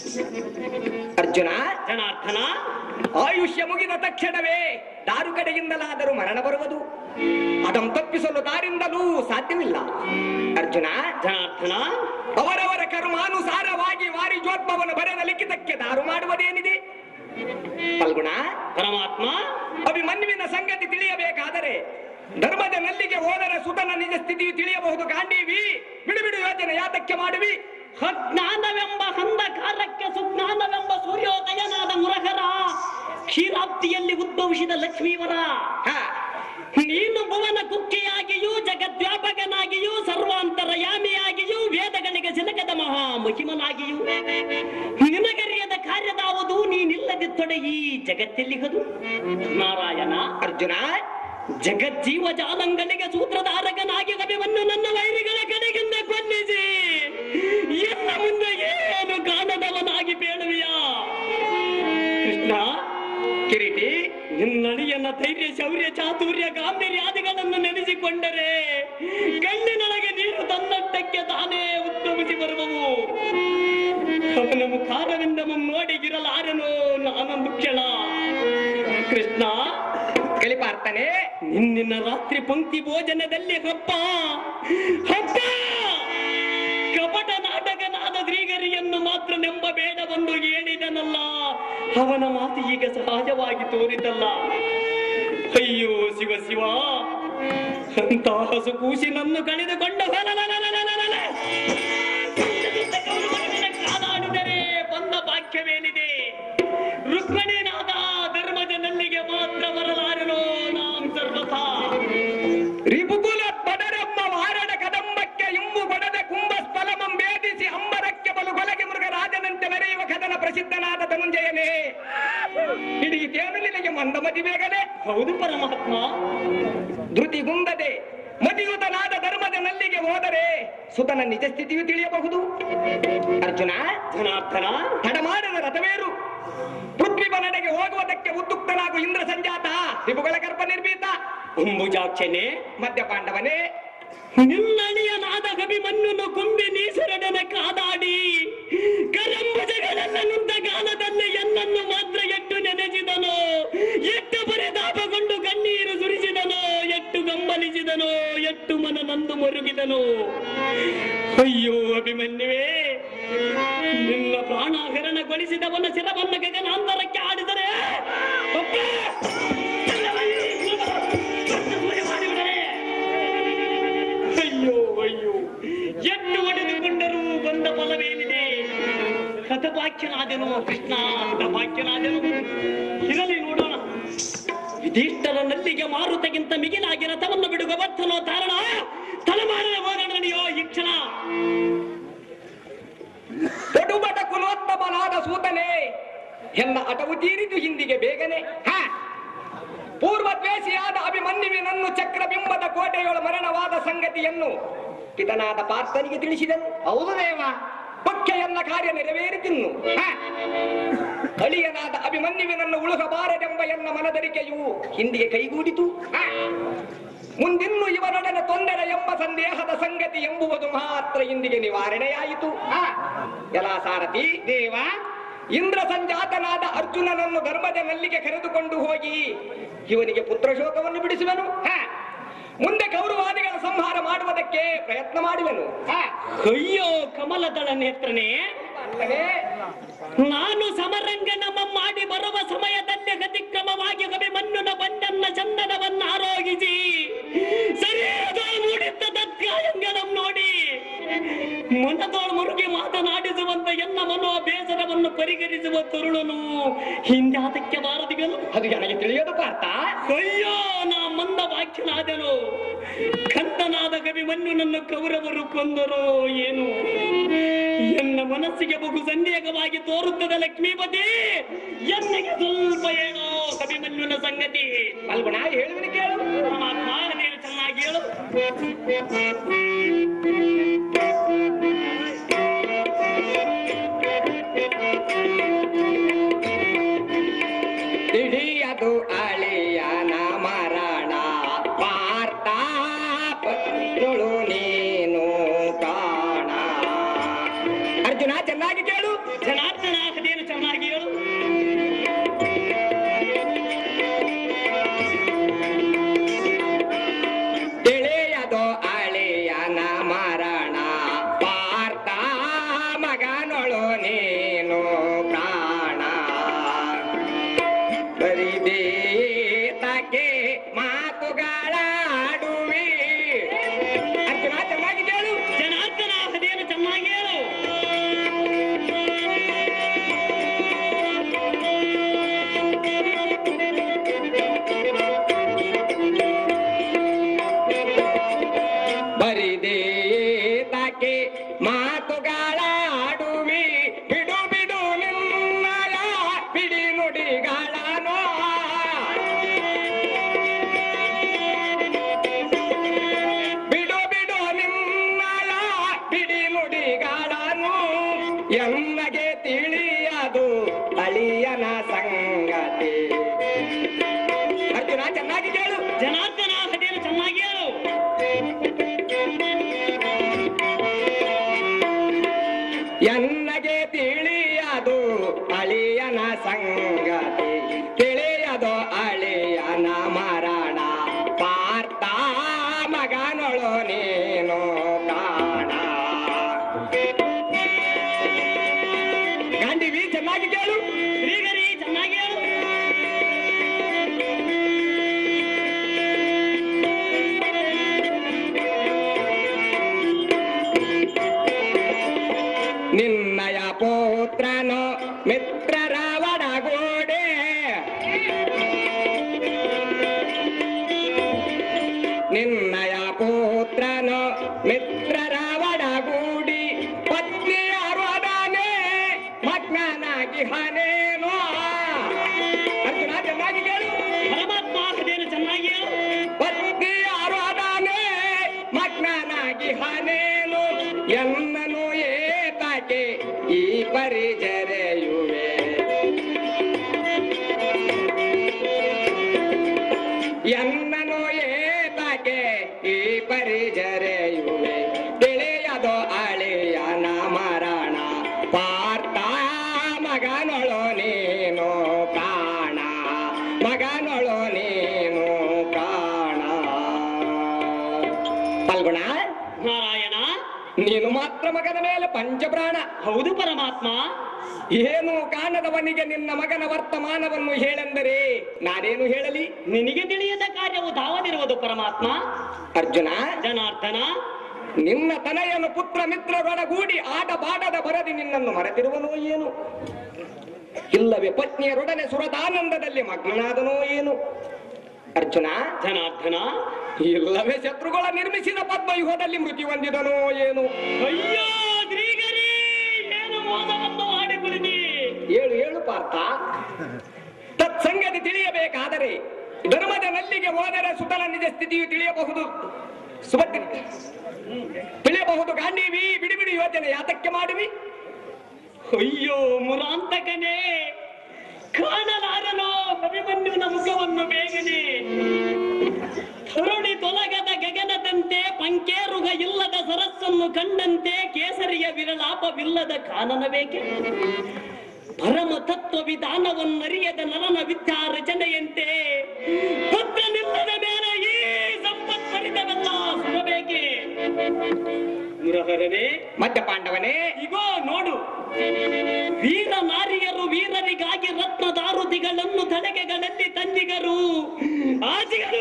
ಅರ್ಜುನ ಜನಾರ್ದನ ಆಯುಷ್ಯ ಮುಗಿದ ತಕ್ಷಣವೇ ದಾರು ಕಡೆಯಿಂದಲಾದರೂ ಮರಣ ಬರುವುದು ಅದನ್ನು ತಪ್ಪಿಸಲು ದಾರಿಂದಲೂ ಸಾಧ್ಯವಿಲ್ಲ ಅರ್ಜುನ ಜನಾರ್ದನ ಅವರವರ ಕರ್ಮಾನುಸಾರವಾಗಿ ವಾರಿಜೋದ್ಭವನು ಬರೆದ ಲಿಖಿತಕ್ಕೆ ದಾರು ಮಾಡುವುದೇನಿದೆ ಫಲ್ಗುಣ ಪರಮಾತ್ಮ ಅಭಿಮನ್ಯುವಿನ ಸಂಗತಿ ತಿಳಿಯಬೇಕಾದರೆ ಧರ್ಮದ ನಲ್ಲಿಗೆ ಹೋದರೆ ಸುತನ ನಿಜ ಸ್ಥಿತಿಯು ತಿಳಿಯಬಹುದು ಗಾಂಡೀವಿ ಬಿಡು ಬಿಡು ಯೋಚನೆ ಯಾತಕ್ಕೆ ಮಾಡುವಿ ಅಜ್ಞಾನವೆಂಬ ಅಂಧಕಾರಕ್ಕೆ ಸುಜ್ಞಾನವೆಂಬ ಸೂರ್ಯೋದಯನಾದ ಮುರಹರ ಕ್ಷೀರಾಬ್ದಿಯಲ್ಲಿ ಉದ್ಭವಿಸಿದ ಲಕ್ಷ್ಮೀವರ ಹಾ, ನೀನು ಭುವನ ಕುಕ್ಕೆಯಾಗಿಯೂ ಜಗದ್ವ್ಯಾಪಕನಾಗಿಯೂ ಸರ್ವಾಂತರಯಾಮಿಯಾಗಿಯೂ ವೇದಗಳಿಗೆ ಜನಕದ ಮಹಾ ಮಹಿಮನಾಗಿಯೂ ನಿನಗರಿಯದ ಕಾರ್ಯದಾವುದು ನೀನಿಲ್ಲದಿತ್ತೊಡೆ ಈ ಜಗತ್ತೆಲ್ಲಿಗದು ನಾರಾಯಣ ಅರ್ಜುನ ಜಗಜ್ಜೀವ ಜಾಲಂಗಳಿಗೆ ಸೂತ್ರಧಾರಕನಾಗಿ ಕವಿವನ್ನು ನನ್ನ ವೈರಿಗಳ ಕಡೆಗಿಂದ ಕೊಲ್ಲಿಸಿ ಎಲ್ಲ ಮುಂದೆ ಏನು ಕಾಣದವನಾಗಿ ಬೇಡುವಿಯಾ ಕೃಷ್ಣ ಕಿರೀಟಿ ನಿನ್ನಳಿಯನ್ನ ಧೈರ್ಯ ಶೌರ್ಯ ಚಾತುರ್ಯ ಗಾಂಭೀರ್ಯಾದಿಗಳನ್ನು ನೆನೆಸಿಕೊಂಡರೆ ಕಣ್ಣಿನೊಳಗೆ ನೀರು ತನ್ನಟ್ಟಕ್ಕೆ ತಾನೇ ಉದ್ಭವಿಸಿ ಬರುವವು ಅವನ ಮುಖಾರವಿಂದ ನೋಡಿಗಿರಲಾರನು ನಾನೊಂದು ಕ್ಷಣ ಕೃಷ್ಣ ಕಲಿಪಾರ್ತನೆ ನಿನ್ನಿನ ರಾತ್ರಿ ಪಂಕ್ತಿ ಭೋಜನದಲ್ಲಿ ಹಬ್ಬ ಹಬ್ಬ ಕಪಟ ನಾಟಕನಾದ ಶ್ರೀಗರಿಯನ್ನು ಮಾತ್ರ ನೆಂಬಬೇಡವೆಂದು ಹೇಳಿದನಲ್ಲ ಅವನ ಮಾತು ಈಗ ಸಹಜವಾಗಿ ತೋರಿತಲ್ಲ ಅಯ್ಯೋ ಶಿವ ಶಿವ ಅಂತ ಹಸು ಕೂಸಿನನ್ನು ಕಳೆದುಕೊಂಡ ಹೊಲಲಲಲಲಲಲ. ಪಂಚದಿಂದ ಕೌರವರೊಡನೆ ಕಾದಾಡಿದರೆ ಬಂದ ಭಾಗ್ಯವೇನಿದೆ ರುಕ್ಮಿಣಿನಾದ ಧರ್ಮಜನಲ್ಲಿಗೆ ಮಾತ್ರ ಬರಲಾರನು ನಾಂ ಸರ್ವಥಾ ರಿಪುಕುಲ ಬಡರೆಂಬ ವಾರಣ ಕದಂಬಕ್ಕೆ ಇಂಬು ಬಡದ ಕುಂಭ ಸ್ಥಲಮಂ ಭೇದಿಸಿ ಅಂಬರಕ್ಕೆ ಬಲು ಬಲಗೆ ಮೃಗ ರಾಜನಂತೆ ಮೆರೆಯುವ ಕದನ ಪ್ರಸಿದ್ಧನಾದ ಧನುಂಜಯನೇ ಹಿಡಿಯಿತೇನು ನಿನಗೆ ಮಂದ ಮತಿ ಬೇಗನೆ ಹೌದು ಪರಮಾತ್ಮ ಧೃತಿಗುಂದದೆ ಮತಿಯುತನಾದ ಧರ್ಮದ ನಲ್ಲಿಗೆ ಹೋದರೆ ಸುತನ ನಿಜ ಸ್ಥಿತಿಯು ತಿಳಿಯಬಹುದು ಅರ್ಜುನ ಧನಾರ್ಥನ ತಡ ಮಾಡದ ರಥವೇರು ಪೃಥ್ವಿವ ನಡೆಗೆ ಹೋಗುವುದಕ್ಕೆ ಉದ್ಯುಕ್ತನಾಗು ಇಂದ್ರ ಸಂಜಾತ ರಿಪುಗಳ ಗರ್ಭ ನಿರ್ಭೀತ ಅಂಬುಜಾಕ್ಷನೆ ಮಧ್ಯ ಪಾಂಡವನೇ ನಿನ್ನಣಿಯನಾದ ಕವಿಮಣ್ಣನ್ನು ಕೊಂಬಿ ನೀಸರಡನೆ ಕಾದಾಡಿ ಕರಂಬುಜಗಳೆಲ್ಲ ನಿಂತ ಕಾಲದಲ್ಲಿ ಎನ್ನನ್ನು ಮಾತ್ರ ಎಟ್ಟು ನೆನೆಸಿದನು ಎಟ್ಟು ಪರಿತಾಪಗೊಂಡು ಕಣ್ಣೀರು ಸುರಿಸಿದನು ಎಟ್ಟು ಗಂಬಲಿಸಿದನು ಎಟ್ಟು ಮನ ನಂದು ಮರುಗಿದನು ಅಯ್ಯೋ ಅಭಿಮನ್ಯುವೇ ನಿನ್ನ ಪ್ರಾಣಾಹರಣಗೊಳಿಸಿದವನ ಶಿರವನ್ನು ಗಗನಾಂತರಕ್ಕೆ ಆಡಿದರೆ ಅಪ್ಪ! ಮಾಡಿಬಿಡರೆ ಅಯ್ಯೋ ಅಯ್ಯೋ ಎಷ್ಟು ಹೊಡೆದುಕೊಂಡರೂ ಬಂದ ಫಲವೇನಿದೆ ಹತಭಾಗ್ಯನಾದೆನು ಕೃಷ್ಣ ಹತಭಾಗ್ಯನಾದೆನು ಇರಲಿ ನೋಡೋಣ ವಿಧಿಷ್ಠರ ನಲ್ಲಿಗೆ ಮಾರುತಗಿಂತ ಮಿಗಿಲಾಗಿ ರಥವನ್ನು ಬಿಡುಗ ಬರ್ತನೋ ತಾರಣ ತಲೆಮಾರಿನ ಹೋಗೋಣ ನಡೆಯೋ ಈ ಕ್ಷಣ ಸೂತನೇ ಎನ್ನ ಅಟವು ತೀರಿದು ಹಿಂದಿಗೆ ಬೇಗನೆ ಹ ಪೂರ್ವ ದ್ವೇಷಿಯಾದ ಅಭಿಮನ್ಯುವಿನನ್ನು ಚಕ್ರಬಿಂಬದ ಕೋಟೆಯೊಳ ಮರಣವಾದ ಸಂಗತಿಯನ್ನು ಪಿತನಾದ ಪಾರ್ಥನಿಗೆ ತಿಳಿಸಿದನು ಹೌದು ದೇವ ಪಕ್ಕೆಯನ್ನ ಕಾರ್ಯ ನೆರವೇರಿತಿನ್ನು ಹ. ಅಳಿಯನಾದ ಅಭಿಮನ್ಯುವಿನನ್ನು ಉಳುಗಬಾರದೆಂಬ ಎನ್ನ ಮನದರಿಕೆಯು ಹಿಂದಿಗೆ ಕೈಗೂಡಿತು ಹ. ಮುಂದಿನ್ನು ಇವನೊಡನೆ ತೊಂದರೆ ಎಂಬ ಸಂದೇಹದ ಸಂಗತಿ ಎಂಬುವುದು ಮಾತ್ರ ಇಂದಿಗೆ ನಿವಾರಣೆಯಾಯಿತು ಹ. ಎಲಾ ಸಾರಥಿ ದೇವ ಇಂದ್ರ ಸಂಜಾತನಾದ ಅರ್ಜುನನನ್ನು ಧರ್ಮದ ನಲ್ಲಿಗೆ ಕರೆದುಕೊಂಡು ಹೋಗಿ ಇವನಿಗೆ ಪುತ್ರ ಶೋಕವನ್ನು ಬಿಡಿಸುವನು ಹ. ಮುಂದೆ ಕೌರವಾದಿಗಳ ಸಂಹಾರ ಮಾಡುವುದಕ್ಕೆ ಪ್ರಯತ್ನ ಮಾಡುವೆನು ಹ. ಅಯ್ಯೋ ಕಮಲದಳ ನೇತ್ರನೇ ನಾನು ಸಮರಂಗನಮ ಮಾಡಿ ಬರುವ ಸಮಯದಲ್ಲಿ ಗತಿಕ್ರಮವಾಗಿ ಅಭಿಮನ್ಯುನ ಬಂಡನ್ನ ಚಂದನವನ್ನ ಆರೋಗಿಸಿ ಸರಿಯಾದ ಮೂಡಿದ್ದ ತತ್ಕಾಯಂಗನಂ ನೋಡಿ ಮನದೋಳು ಮುರುಗಿ ಮಾತನಾಡಿಸುವಂತ ಎನ್ನ ಮನೋ ಬೇಸರವನ್ನು ಪರಿಹರಿಸುವ ತರುಣನು ಹಿಂದೆ ಅದಕ್ಕೆ ಬಾರದಿಗನು ಅದು ನನಗೆ ತಿಳಿಯೋದು ಪಾರ್ಥ ಅಯ್ಯೋ ನಾ ಮಂದ ವಾಕ್ಯನಾದನು ಕಂದನಾದ ಕವಿಮನ್ಯುನನ್ನು ಕೌರವರು ಕೊಂದರು ಏನು ಎನ್ನ ಮನಸ್ಸಿಗೆ ಬಹು ಸಂದೇಹವಾಗಿ ತೋರುತ್ತದೆ ಲಕ್ಷ್ಮೀಪತಿ ಎನ್ನಗೆ ಸ್ವಲ್ಪ ಏನೋ ಕವಿಮನ್ಯುನ ಸಂಗತಿ ಫಲ್ಗುಣ ಹೇಳುವಿನ ಕೇಳು ಪರಮಾತ್ಮ ನೀನು ಚೆನ್ನಾಗಿ ಹೇಳು ತಿಳಿಯದು ಅಳಿಯನ ಮರಣ ಪಾರ್ಥ ಪತ್ನುಳು ನೀನು ಕಾಣ ಅರ್ಜುನ ಚೆನ್ನಾಗಿ ಕೇಳು ಜನಾರ್ದನ ಅದೇನು ಚೆನ್ನಾಗಿ ಹೇಳು ತಿಳಿಯದು ಅಳಿಯನ ಮರಣ ಪಾರ್ಥ ಮಗನೊಳು ನೀನು ಪ್ರಾಣ ಬರಿದೇತಕ್ಕೆ ಮಾತುಗಳಾಡುವಿ ಅರ್ಜುನ ಚೆನ್ನಾಗಿ ಕೇಳು ಜನಾರ್ದನ ಅದೇನು ಚೆನ್ನಾಗಿ ಹೇಳು ಬರಿದೇತಕ್ಕೆ ಮಾತುಗಳಾಡುವಿ ಬಿಡು ಬಿಡು ನಿನ್ನಯ ಬಿಡಿ ನುಡಿಗಳನೋ ಬಿಡು ಬಿಡು ನಿನ್ನಯ ಬಿಡಿ ನುಡಿಗಳನು ಎನ್ನಗೆ ತಿಳಿಯದು ಅಳಿಯನ ಸಂಗತಿ ಅರ್ಜುನ ಚೆನ್ನಾಗಿ ಕೇಳು ಜನಾರ್ದನ ಅದೇನು ಚೆನ್ನಾಗಿ ಹೇಳು ಎನ್ನಗೆ ತಿಳಿಯದು ಅಳಿಯನ ಸಂಗತಿ ತಿಳಿಯದು ಅಳಿಯನ ಮರಣ ಪಾರ್ಥ ಮಗನೊಳು ನೀನು ಕಾಣ ಗಾಂಡಿವಿ ಚೆನ್ನಾಗಿ ಕೇಳು ಶ್ರೀಗರಿ ಚೆನ್ನಾಗಿ ಹೇಳು ನಿನ್ನಯ ಪುತ್ರನು ಮಿತ್ರರ ಒಡಗೂಡೆ ನಿನ್ನಯ ಪುತ್ರನು ಮಿತ್ರರ ಒಡಗೂಡಿ ಪತ್ನಿಯರೊಡನೆ ಮಗ್ನನಾಗಿ ಹನೇನೋ ಅರ್ಜುನ ಚೆನ್ನಾಗಿ ಕೇಳು ಪರಮಾತ್ಮ ಅದೇನು ಚೆನ್ನಾಗಿ ಹೇಳು ಪತ್ನಿಯರೊಡನೆ ಮಗ್ನನಾಗಿ ಹನೇನು ಎನ್ನನು ಏತಕ್ಕೆ ಈ ಪರಿಜರೆಯುವೆ ಎನ್ನನು ಏತಕ್ಕೆ ಈ ಪರಿಜರೆಯುವೆ ತಿಳಿಯದು ಅಳಿಯನ ಮರಣ ಪಾರ್ಥ ಮಗನೊಳು ನೀನು ಕಾಣ ಮಗನೊಳು ನೀನು ಕಾಣ ಫಲ್ಗುಣ ನಾರಾಯಣ ನೀನು ಮಾತ್ರ ಮಗನ ಮೇಲೆ ಪಂಚಪ್ರಾಣ ಹೌದು ಪರಮಾತ್ಮ ಏನು ಕಾಣದವನಿಗೆ ನಿನ್ನ ಮಗನ ವರ್ತಮಾನವನ್ನು ಹೇಳೆಂದರೆ ನಾನೇನು ಹೇಳಲಿ ನಿನಗೆ ತಿಳಿಯದ ಕಾರ್ಯವು ಧಾವದಿರುವುದು ಪರಮಾತ್ಮ ಅರ್ಜುನ ಜನಾರ್ದನ ನಿನ್ನ ತನಯನು ಪುತ್ರ ಮಿತ್ರರೊಡಗೂಡಿ ಆಟ ಬಾಡದ ಬರದಿ ನಿನ್ನನ್ನು ಮರೆತಿರುವನೋ ಏನು ಇಲ್ಲವೇ ಪತ್ನಿಯರೊಡನೆ ಸುರದಾನಂದದಲ್ಲಿ ಮಗ್ನನಾದನೋ ಏನು ಅರ್ಜುನ ಜನಾರ್ದನ ಇಲ್ಲವೇ ಶತ್ರುಗಳ ನಿರ್ಮಿಸಿದ ಪದ್ಮಯುಗದಲ್ಲಿ ಮೃತ್ಯು ಹೊಂದಿದನೋ ಏನು ಅಯ್ಯೋ ಶ್ರೀಗರಿ ಏನು ಮೋಸವನ್ನು ಮಾಡಿ ಕುಳಿತಿ ಅರ್ಥ ತತ್ಸಂಗತಿ ತಿಳಿಯಬೇಕಾದರೆ ಧರ್ಮದ ನಲ್ಲಿಗೆ ಹೋದರೆ ಸುತಲ ನಿಜ ಸ್ಥಿತಿಯು ತಿಳಿಯಬಹುದು ಸುಭದ್ರ ತಿಳಿಯಬಹುದು ಗಾಂಧೀವಿ ಬಿಡಿ ಬಿಡಿ ಯೋಚನೆ ಯಾತಕ್ಕೆ ಮಾಡುವಿ ಅಯ್ಯೋ ಮುರಾಂತಕನೇ ಕಾಣಲಾರನೋ ಅಭಿಮನ್ಯುನ ಮುಖವನ್ನು ಬೇಗನೆ ತರುಣಿ ತೊಲಗದ ಗಗನದಂತೆ ಪಂಕೇರುಗ ಇಲ್ಲದ ಸರಸ್ಸನ್ನು ಕಂಡಂತೆ ಕೇಸರಿಯ ವಿರಲಾಪವಿಲ್ಲದ ಕಾನನ ಬೇಕೆ ಪರಮ ತತ್ವ ವಿಧಾನವನ್ನರಿಯದ ನರನ ವಿದ್ಯಾ ರಚನೆಯಂತೆ ಪುತ್ರನಿಲ್ಲದ ಮೇಲೆ ಈ ಸಂಪತ್ಪರಿತವೆಲ್ಲ ಸುರಬೇಕೆ ಮುರಹರನೇ ಮಧ್ಯ ಪಾಂಡವನೇ ಇಗೋ ನೋಡು ವೀರ ನಾರಿಯರು ವೀರರಿಗಾಗಿ ರತ್ನದಾರುತಿಗಳನ್ನು ತಲೆಗೆಗಳಲ್ಲಿ ತಂದಿಗರು ಆಜಿಗರು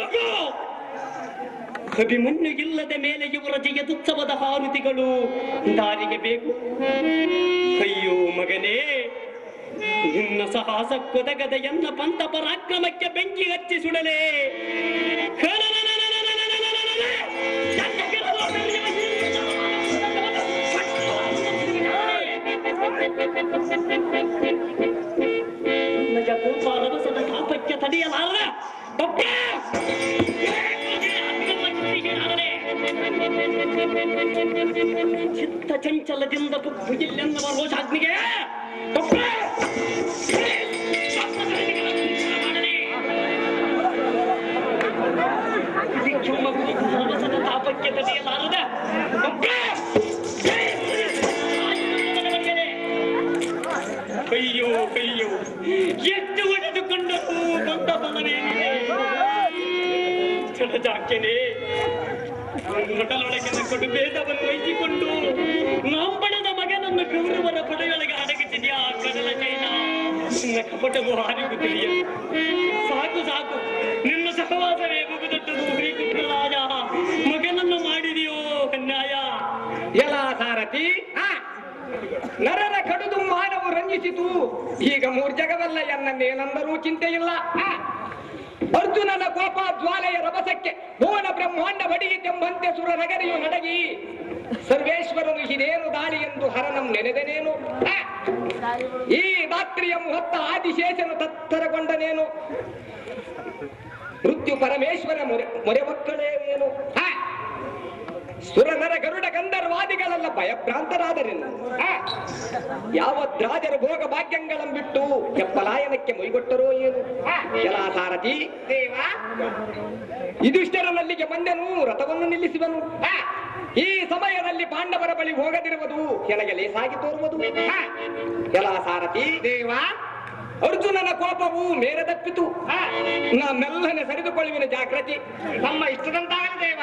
ಅಭಿಮನ್ಯು ಇಲ್ಲದ ಮೇಲೆ ಇವರ ಜಯದುತ್ಸವದ ಹಾರುತಿಗಳು ದಾರಿಗೆ ಬೇಕು ಅಯ್ಯೋ ಮಗನೇ ನಿನ್ನ ಸಾಹಸ ಕೊದಗದ ಎನ್ನ ಪಂಥ ಪರಾಕ್ರಮಕ್ಕೆ ಬೆಂಕಿ ಹಚ್ಚಿ ಸುಡಲೇ ನಿಜ ಕೋಪ ರಭಸದ ತಾಪಕ್ಕೆ ತಡೆಯಲಾರ ಬಪ್ಪ! ಚಿತ್ತ ಚಂಚಲದಿಂದ ಬುಕ್ಕು ಇಲ್ಲೆನ್ನುವ ರೋಷಾಗ್ನಿಗೆ ಬಪ್ಪ! ವಿಕ್ರಮ ಕೋಪ ರಭಸದ ತಾಪಕ್ಕೆ ತಡೆಯಲಾರದ ಬಪ್ಪ! ಅಯ್ಯೋ ಅಯ್ಯೋ ಎಷ್ಟು ಹೊಡೆದುಕೊಂಡರೂ ಬಂದ ಫಲವೇನಿದೆ ಜಡಜಾಕೆನೆ ನಟಲೊಳಗಿನ ಕೊಡು ಭೇದವನ್ನು ವಹಿಸಿಕೊಂಡು ನಾಂಬಳದ ಮಗನನ್ನು ಕೌರವರ ಪಡೆಯೊಳಗೆ ಅಡಗಿಸಿದ್ಯಾ ಕಡಲ ಚೈನ ನಿನ್ನ ಕಪಟವು ಹಾರಿಗೂ ತಿಳಿಯದು ಸಾಕು ಸಾಕು ನಿನ್ನ ಸಹವಾಸವೇ ಮುಗುದೊಟ್ಟದು ಶ್ರೀಕೃಷ್ಣರಾಜ ಮಗನನ್ನು ಮಾಡಿದೆಯೋ ಅನ್ಯಾಯ ಎಲ ಸಾರಥಿ ಆ, ನರನ ಕಡುದು ಮಾನವು ರಂಜಿಸಿತು ಈಗ ಮೂರ್ಜಗವಲ್ಲ ಎನ್ನನ್ನೇನೆಂದರೂ ಚಿಂತೆ ಇಲ್ಲ ಆ, ಅರ್ಜುನನ ಕೋಪ ಜ್ವಾಲೆಯ ರಭಸಕ್ಕೆ ಭುವನ ಬ್ರಹ್ಮಾಂಡ ಬಡಿಯಿತೆಂಬಂತೆ ಸುರ ನಗರಿಯು ನಡಗಿ ಸರ್ವೇಶ್ವರನು ಇದೇನು ದಾಳಿ ಎಂದು ಹರನಂ ನೆನೆದನೇನು ಆ, ಈ ರಾತ್ರಿಯ ಹೊತ್ತ ಆದಿಶೇಷನು ತತ್ತರಗೊಂಡನೇನು ಮೃತ್ಯು ಪರಮೇಶ್ವರ ಮೊರೆ ಮೊರೆ ಮಕ್ಕಳೇ ಏನು ಆ, ಸುರನರ ಗರುಡ ಗಂಧರ್ವಾದಿಗಳೆಲ್ಲ ಭಯಭ್ರಾಂತರಾದರೆನು ಆ, ಯಾವದ್ರಾಜರ ಭೋಗ ಭಾಗ್ಯಗಳನ್ನು ಬಿಟ್ಟು ಎಪ್ಪಲಾಯನಕ್ಕೆ ಮೊಯ್ಗೊಟ್ಟರೋ ಏನು ಆ, ಎಲ್ಲ ಸಾರಥಿ ದೇವ ಇದಿಷ್ಟರನಲ್ಲಿಗೆ ಬಂದೆನು ರಥವನ್ನು ನಿಲ್ಲಿಸುವನು ಆ, ಈ ಸಮಯದಲ್ಲಿ ಪಾಂಡವರ ಬಳಿ ಹೋಗದಿರುವುದು ನನಗೆ ಲೇಸಾಗಿ ತೋರುವುದು ಆ, ಎಲ್ಲ ಸಾರಥಿ ದೇವ ಅರ್ಜುನನ ಕೋಪವು ಮೇರೆದಪ್ಪಿತು ಆ, ನಾ ಮೆಲ್ಲನೆ ಸರಿದುಕೊಳ್ಳುವಿನ ಜಾಗೃತಿ ನಮ್ಮ ಇಷ್ಟದಂತಾಗಲಿ ದೇವ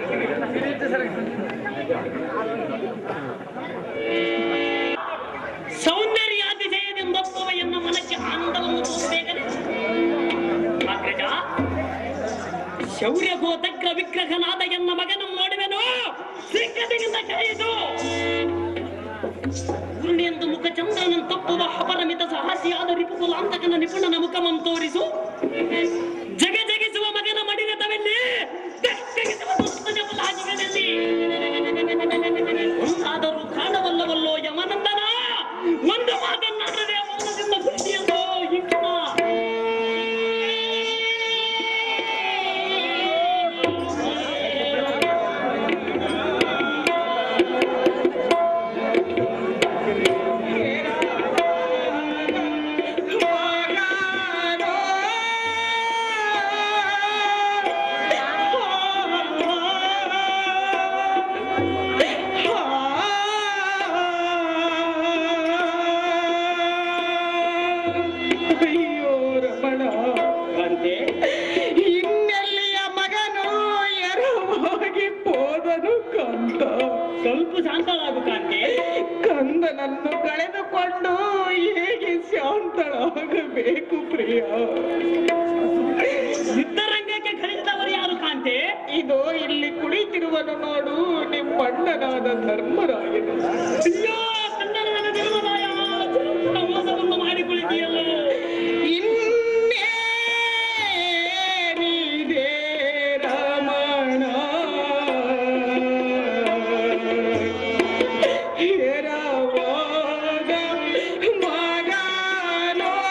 ಸೌಂದರ್ಯಾತಿಶಯದಿಂದೊಪ್ಪುವ ಎನ್ನ ಮನಕ್ಕೆ ಆನಂದವನ್ನು ತೋರಬೇಕನೆ ಅಗ್ರಜ ಶೌರ್ಯ ಗೋತಗ್ರ ವಿಗ್ರಹನಾದ ಎನ್ನ ಮಗನ ನೋಡುವೆನು ಸಿಕ್ಕದಿಂದ ಕರೆಯಿತು ಎಂದು ಮುಖ ಚಂದ್ರನನ್ನು ತಪ್ಪುವ ಅಪರಮಿತ ಸಾಹಸಿಯಾದ ರಿಪುಕುಲಾಂತಕನ ನಿಪುಣನ ಮುಖವನ್ನು ತೋರಿಸು ಜಗ ಜಗಿಸುವ ಮಗನ ಮಡಿರತವೆಲ್ಲಿ ತೆಗೆಸುವ ದುಷ್ಟನ ಬಲಾಜಿಗಳಲ್ಲಿ ಒಂದಾದರೂ ಕಾಣವಲ್ಲವಲ್ಲೋ ಯಮನಂದನ ಒಂದು ಮಾತನ್ನಾಡದೆ ಮೌನದಿಂದ ಬುದ್ಧಿಯಲ್ಲೋ ಇಂಕಣ ಅಯ್ಯೋ ರಮಣ ಕಾಂತೆ ಇನ್ನೆಲ್ಲಿಯ ಮಗನು ಎರವಾಗಿ ಹೋದನು ಕಂದ ಸ್ವಲ್ಪ ಶಾಂತಳಾಗು ಕಾಂತೆ ಕಂದನನ್ನು ಕಳೆದುಕೊಂಡು ಹೇಗೆ ಶಾಂತಳಾಗಬೇಕು ಪ್ರಿಯ ಯುದ್ಧರಂಗಕ್ಕೆ ಕರೆಸಿದವರು ಯಾರು ಕಾಂತೆ ಇದು ಇಲ್ಲಿ ಕುಳಿತಿರುವನು ನೋಡು ನಿಮ್ಮಣ್ಣನಾದ ಧರ್ಮರಾಯನು ಅಯ್ಯೋ ಕನ್ನಡದ ಧರ್ಮರಾಯ ಚಿರಂತನ ಮೋಸವನ್ನು ಮಾಡಿ ಕುಳಿತಿಯಲ್ಲ ಇನ್ನೇನಿದೆ ರಮಣ ಎರವಾಗ ಮಗನೋ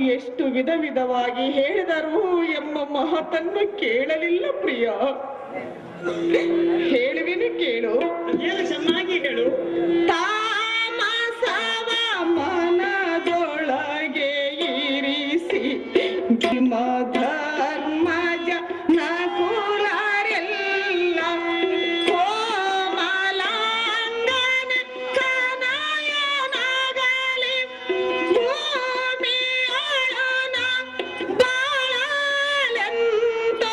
ಎಷ್ಟು ವಿಧ ವಿಧವಾಗಿ ಹೇಳಿದರು ಎಂಬ ಮಹತನ್ನು ಕೇಳಲಿಲ್ಲ ಪ್ರಿಯ ಹೇಳುವೆನು ಕೇಳು ಏನು ಚೆನ್ನಾಗಿ ಹೇಳು ತಾಮಸವ ಮನದೊಳಗೆ ಇರಿಸಿ ಭೀಮ ಧರ್ಮಜ ನಕುಲರೆಲ್ಲ ಕೋಮಲಾಂಗನ ಕನಯನಗಲಿ ಭೂಮಿಯೊಳನ ಬಾಳಲೆಂತೋ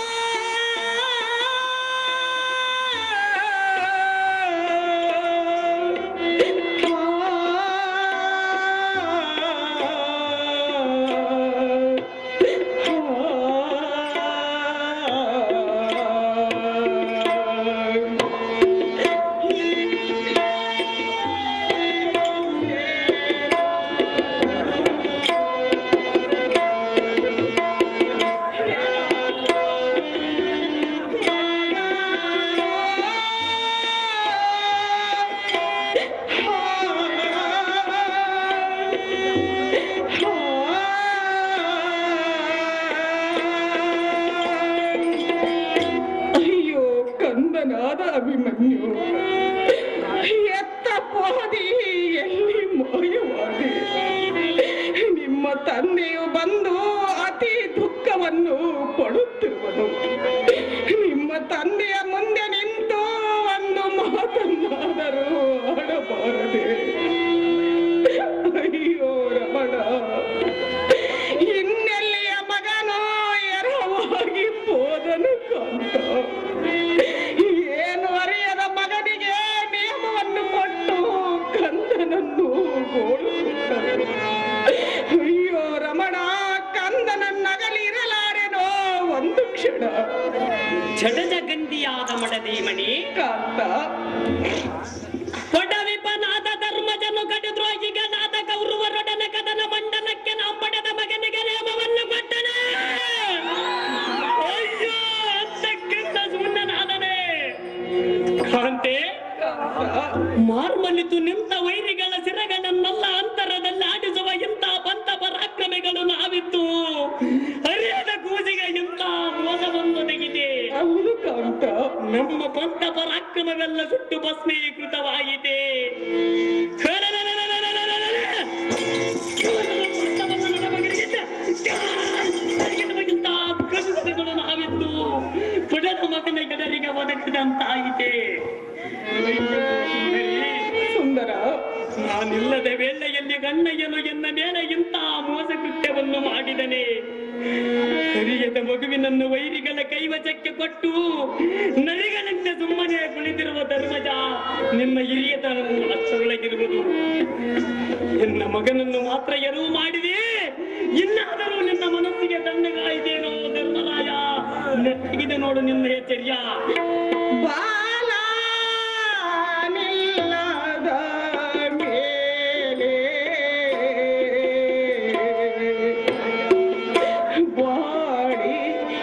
ಅಯ್ಯೋ ಕಂದನಾದ ಅಭಿಮನ್ಯು ಎತ್ತ ಪೋದಿ ಎಲ್ಲಿ ಮಾಯವಾದೆ ನಿಮ್ಮ ತಂದೆಯು ಬಂದು ಅತಿ ದುಃಖವನ್ನು ಪಡುತ್ತಿರುವನು ನಿಮ್ಮ ತಂದೆಯ ಮುಂದೆ ನಿಂತು ಒಂದು ಮಾತನ್ನಾದರೂ ಆಡಬಾರದೆ ಅಯ್ಯೋ ರಮಣ ಇನ್ನೆಲ್ಲಿಯ ಮಗನು ಎರವಾಗಿ ಹೋದನು ಕಾಂತ ಏನು ಅರಿಯದ ಮಗನಿಗೆ ನಿಯಮವನ್ನು ಕೊಟ್ಟು ಕಂದನನ್ನು ಗೋಳುಸುತ್ತರು ಅಯ್ಯೋ ರಮಣ ಕಂದನನ್ನಗಲಿರಲಾರೆನೋ ಒಂದು ಕ್ಷಣ ಜಡಜ ಗಂಧಿಯಾದ ಮಡದೀಮಣಿ ಕಾಂತ ಕೊಡವಿಪನಾದ ಧರ್ಮಜನು ಕಡುದ್ರೋಹಿಗ ನಾದ ಕೌರವರೊಡನೆ ಕದನ ಮಂಡನಕ್ಕೆ ನಾವು ಪಡೆದ ಮಗನಿಗೆ ನೇಮವನ್ನು ಕೊಟ್ಟನೆ ಅಯ್ಯೋ ಅಂತಕ್ಕಿಂತ ಸುಮ್ಮನಾದನೆ ಕಾಂತೆ ಮಾರ್ಮಲಿತು ನಿಂತ ವೈರಿಗಳ ಸಿರಗಳನ್ನೆಲ್ಲ ಅಂತರದಲ್ಲಿ ಆಡಿಸುವ ಇಂಥ ಪಂಥ ಪರಾಕ್ರಮಿಗಳು ನಾವಿತ್ತು ಹರಿಯದ ಕೂಸಿಗೆ ಇಂಥ ಮೋಸವನ್ನು ತೆಗಿದೆ ಹೌದು ಕಾಂತ ನಮ್ಮ ಪಂಥ ಪರಾಕ್ರಮವೆಲ್ಲ ಸುಟ್ಟು ಭಸ್ಮೀಕೃತವಾಗಿದೆ ನಾವಿದ್ದು ಪುಡದ ಮಗನ ಗೆಡರಿಗೆ ಒದಗಿದಂತಾಗಿದೆ ಸುಂದರ ನಾನಿಲ್ಲದ ವೇಳೆಯಲ್ಲಿ ಗಣ್ಣಯ್ಯನು ಎನ್ನ ಮೇಲೆ ಇಂಥ ಮೋಸ ಕೃತ್ಯವನ್ನು ಮಾಡಿದನೆ ಸರಿಯದ ಮಗುವಿನನ್ನು ವೈರಿಗಳ ಕೈವಶಕ್ಕೆ ಕೊಟ್ಟು ನರಿಗಳಂತೆ ಸುಮ್ಮನೆ ಕುಳಿತಿರುವ ಧರ್ಮಜ ನಿನ್ನ ಹಿರಿಯತನವು ಅಷ್ಟರೊಳಗಿರುವುದು ನಿನ್ನ ಮಗನನ್ನು ಮಾತ್ರ ಎರವು ಮಾಡಿದೆ ಇನ್ನಾದರೂ ನಿನ್ನ ಮನಸ್ಸಿಗೆ ತಣ್ಣಗಾಯಿತೇನೋ ಧರ್ಮರಾಯ ನೆಟ್ಟಿಗಿದೆ ನೋಡು ನಿನ್ನ ಎಚ್ಚರ್ಯ ಬಾಲ ನಿಲ್ಲದ ಮೇಲೆ ಬಾಡಿ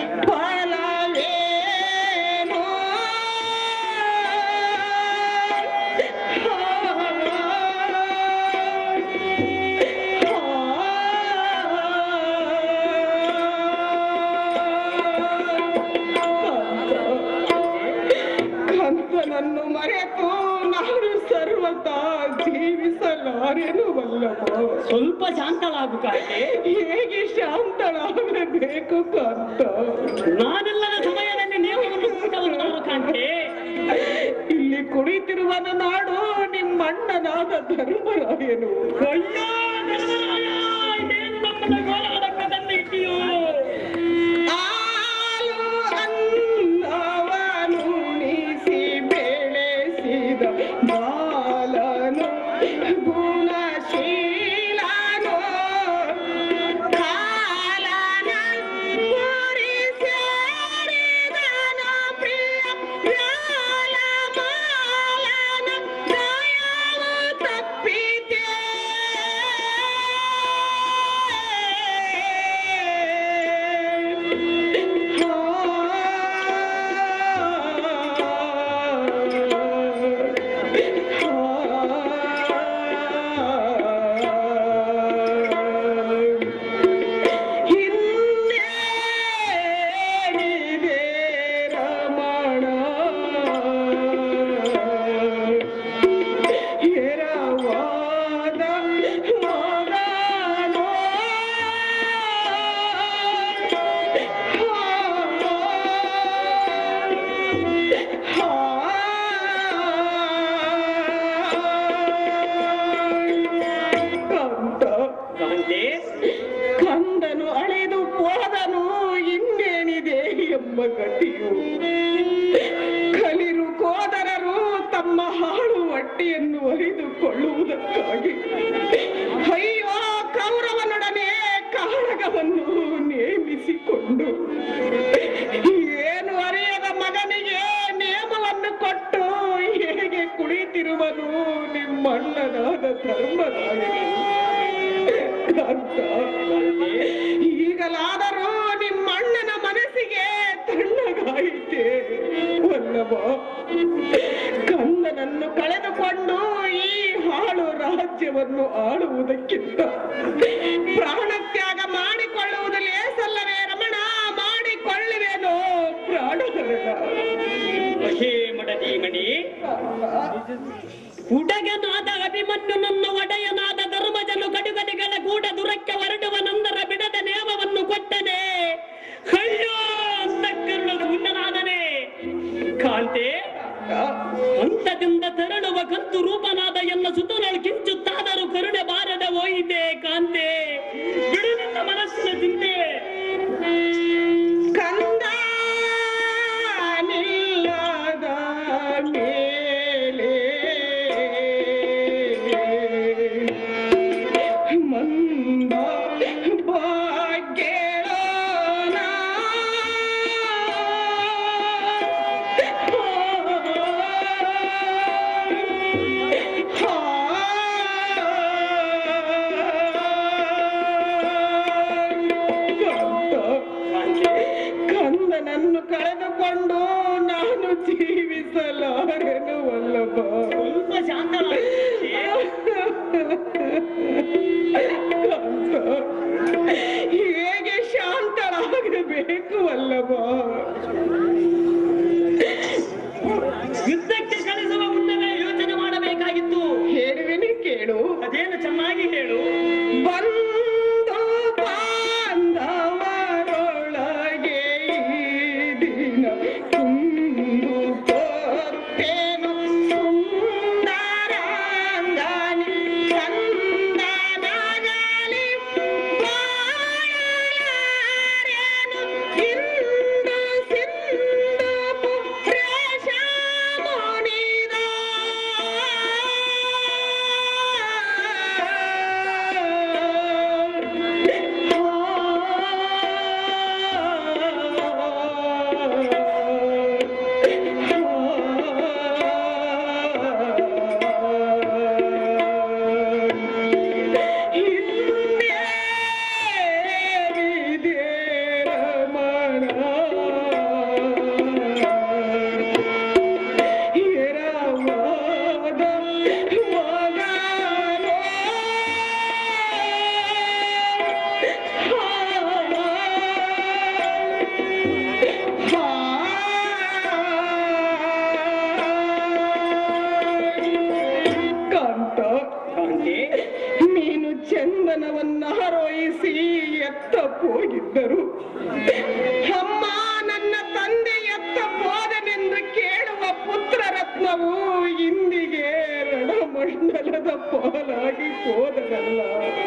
ಫಲವೇನೋ ಕಂತನನ್ನು ಮರೆತು ನಾನು ಸರ್ವತಾ ಜೀವಿಸಲಾರೆನು ವಲ್ಲಭ ಸ್ವಲ್ಪ ಶಾಂತಳಾಗು ಕಾಯ್ದೆ ಹೇಗೆ ಶಾಂತಳಾಗಬೇಕು ಕಂತ ನಾನೆಲ್ಲದ ಸಮಯದಲ್ಲಿ ನಿಯಮವನ್ನು ಕೂಟವನ್ನು ಕಾಣ್ತೆ ಇಲ್ಲಿ ಕುಳಿತಿರುವನ ನಾಡು ನಿಮ್ಮಣ್ಣನಾದ ಧರ್ಮರಾಯನು ಅಯ್ಯೋ ಧರ್ಮರಾಯ, ಇದೇನು ನಮ್ಮನ್ನ ಗೋಳಾಡಕ್ಕೆ ತಂದಿಟ್ಟಿಯೋ? ಆಲು ಅನ್ನವನುಣಿಸಿ ಬೆಳೆಸಿದ ಬಾಲನು ಗುಣಶೀಲನು ಕಾಲನ ಪೂರಿಸಿದ ಧರ್ಮರಾಯನೇ ಕಾಂತ ಈಗಲಾದರೂ ನಿಮ್ಮಣ್ಣನ ಮನಸ್ಸಿಗೆ ತಣ್ಣಗಾಯಿತೆ ವಲ್ಲಭ ಕಂದನನ್ನು ಕಳೆದುಕೊಂಡು ಈ ಹಾಳು ರಾಜ್ಯವನ್ನು ಆಳುವುದಕ್ಕಿಂತ ಪ್ರಾಣತ್ಯಾಗ ಮಾಡಿಕೊಳ್ಳುವುದು ಲೇಸಲ್ಲವೇ ರಮಣ ಮಾಡಿಕೊಳ್ಳುವೇನೋ ಪ್ರಾಣಹರಣ ಹೇ ಮಡದಿ ಮಣಿ ಉಡಗನಾದ ಅಭಿಮನ್ಯು ನನ್ನ ಒಡೆಯನಾದ ಧರ್ಮಜನು ಗಡುಗಡಿಗಳ ಗೂಢ ದುರಕ್ಕೆ ಹೊರಡುವ ನಂತರ ಬಿಡದ ನೇಮವನ್ನು ಕೊಟ್ಟನೆ ಅಯ್ಯೋ ಅಂತ ಕರುಣ ಉನ್ನನಾದನೆ ಕಾಂತೆ ಹಂತದಿಂದ ತೆರಳುವ ಕಂತು ರೂಪನಾದ ಎನ್ನ ಸುತ್ತನಳು ಕಿಂಚುತ್ತಾದರೂ ಕರುಣೆ ಬಾರದ ಹೋಯಿತೆ ಕಾಂತೆ ಬಿಡು ನಿನ್ನ ಮನಸ್ಸಿನ ಚಿಂತೆ ಕಂದ ನಿಲ್ಲದ ಮೇಲೆ ಮಂದ ಭಾಗ್ಯೇಳೋಣ ಕಂದನನ್ನು ಕಳೆದುಕೊಂಡು ನಾನು ಜೀವಿಸಲಾರೆನು ವಲ್ಲಭ ಸ್ವಲ್ಪ ಶಾಂತವಾಗಿ ಕಾಂತ, ಹೇಗೆ ಶಾಂತರಾಗಬೇಕು ವಲ್ಲಭ ಯುದ್ಧಕ್ಕೆ ಕಳಿಸುವ ಮುನ್ನವೇ ಯೋಚನೆ ಮಾಡಬೇಕಾಗಿತ್ತು ಹೇಳುವೆನೆ ಕೇಳು ಅದೇನು ಚೆನ್ನಾಗಿ ಹೇಳು ಬಂದು ಬಾಂಧವರೊಳಗೆ ಈ ದಿನ ತುಂಬು ಕೊಟ್ಟೇನು ಸುಂದರಾಂಗನಿ ಚಂದನಗಲಿ ಬಾಳಲಾರೆನು ಇಂದು ಸಿಂಧು ಪುರೇಶ ಕಾಂತ ಕಾಂತೆ ನೀನು ಚಂದನವನ್ನ ಹರೋಯಿಸಿ ಎತ್ತ ಹೋಗಿದ್ದರು ಅಮ್ಮ ನನ್ನ ತಂದೆ ಎತ್ತ ಹೋದನೆಂದು ಕೇಳುವ ಪುತ್ರ ರತ್ನವು ಇಂದಿಗೆ ರಣಮಂಡಲದ ಪಾಲಾಗಿ ಹೋದನಲ್ಲ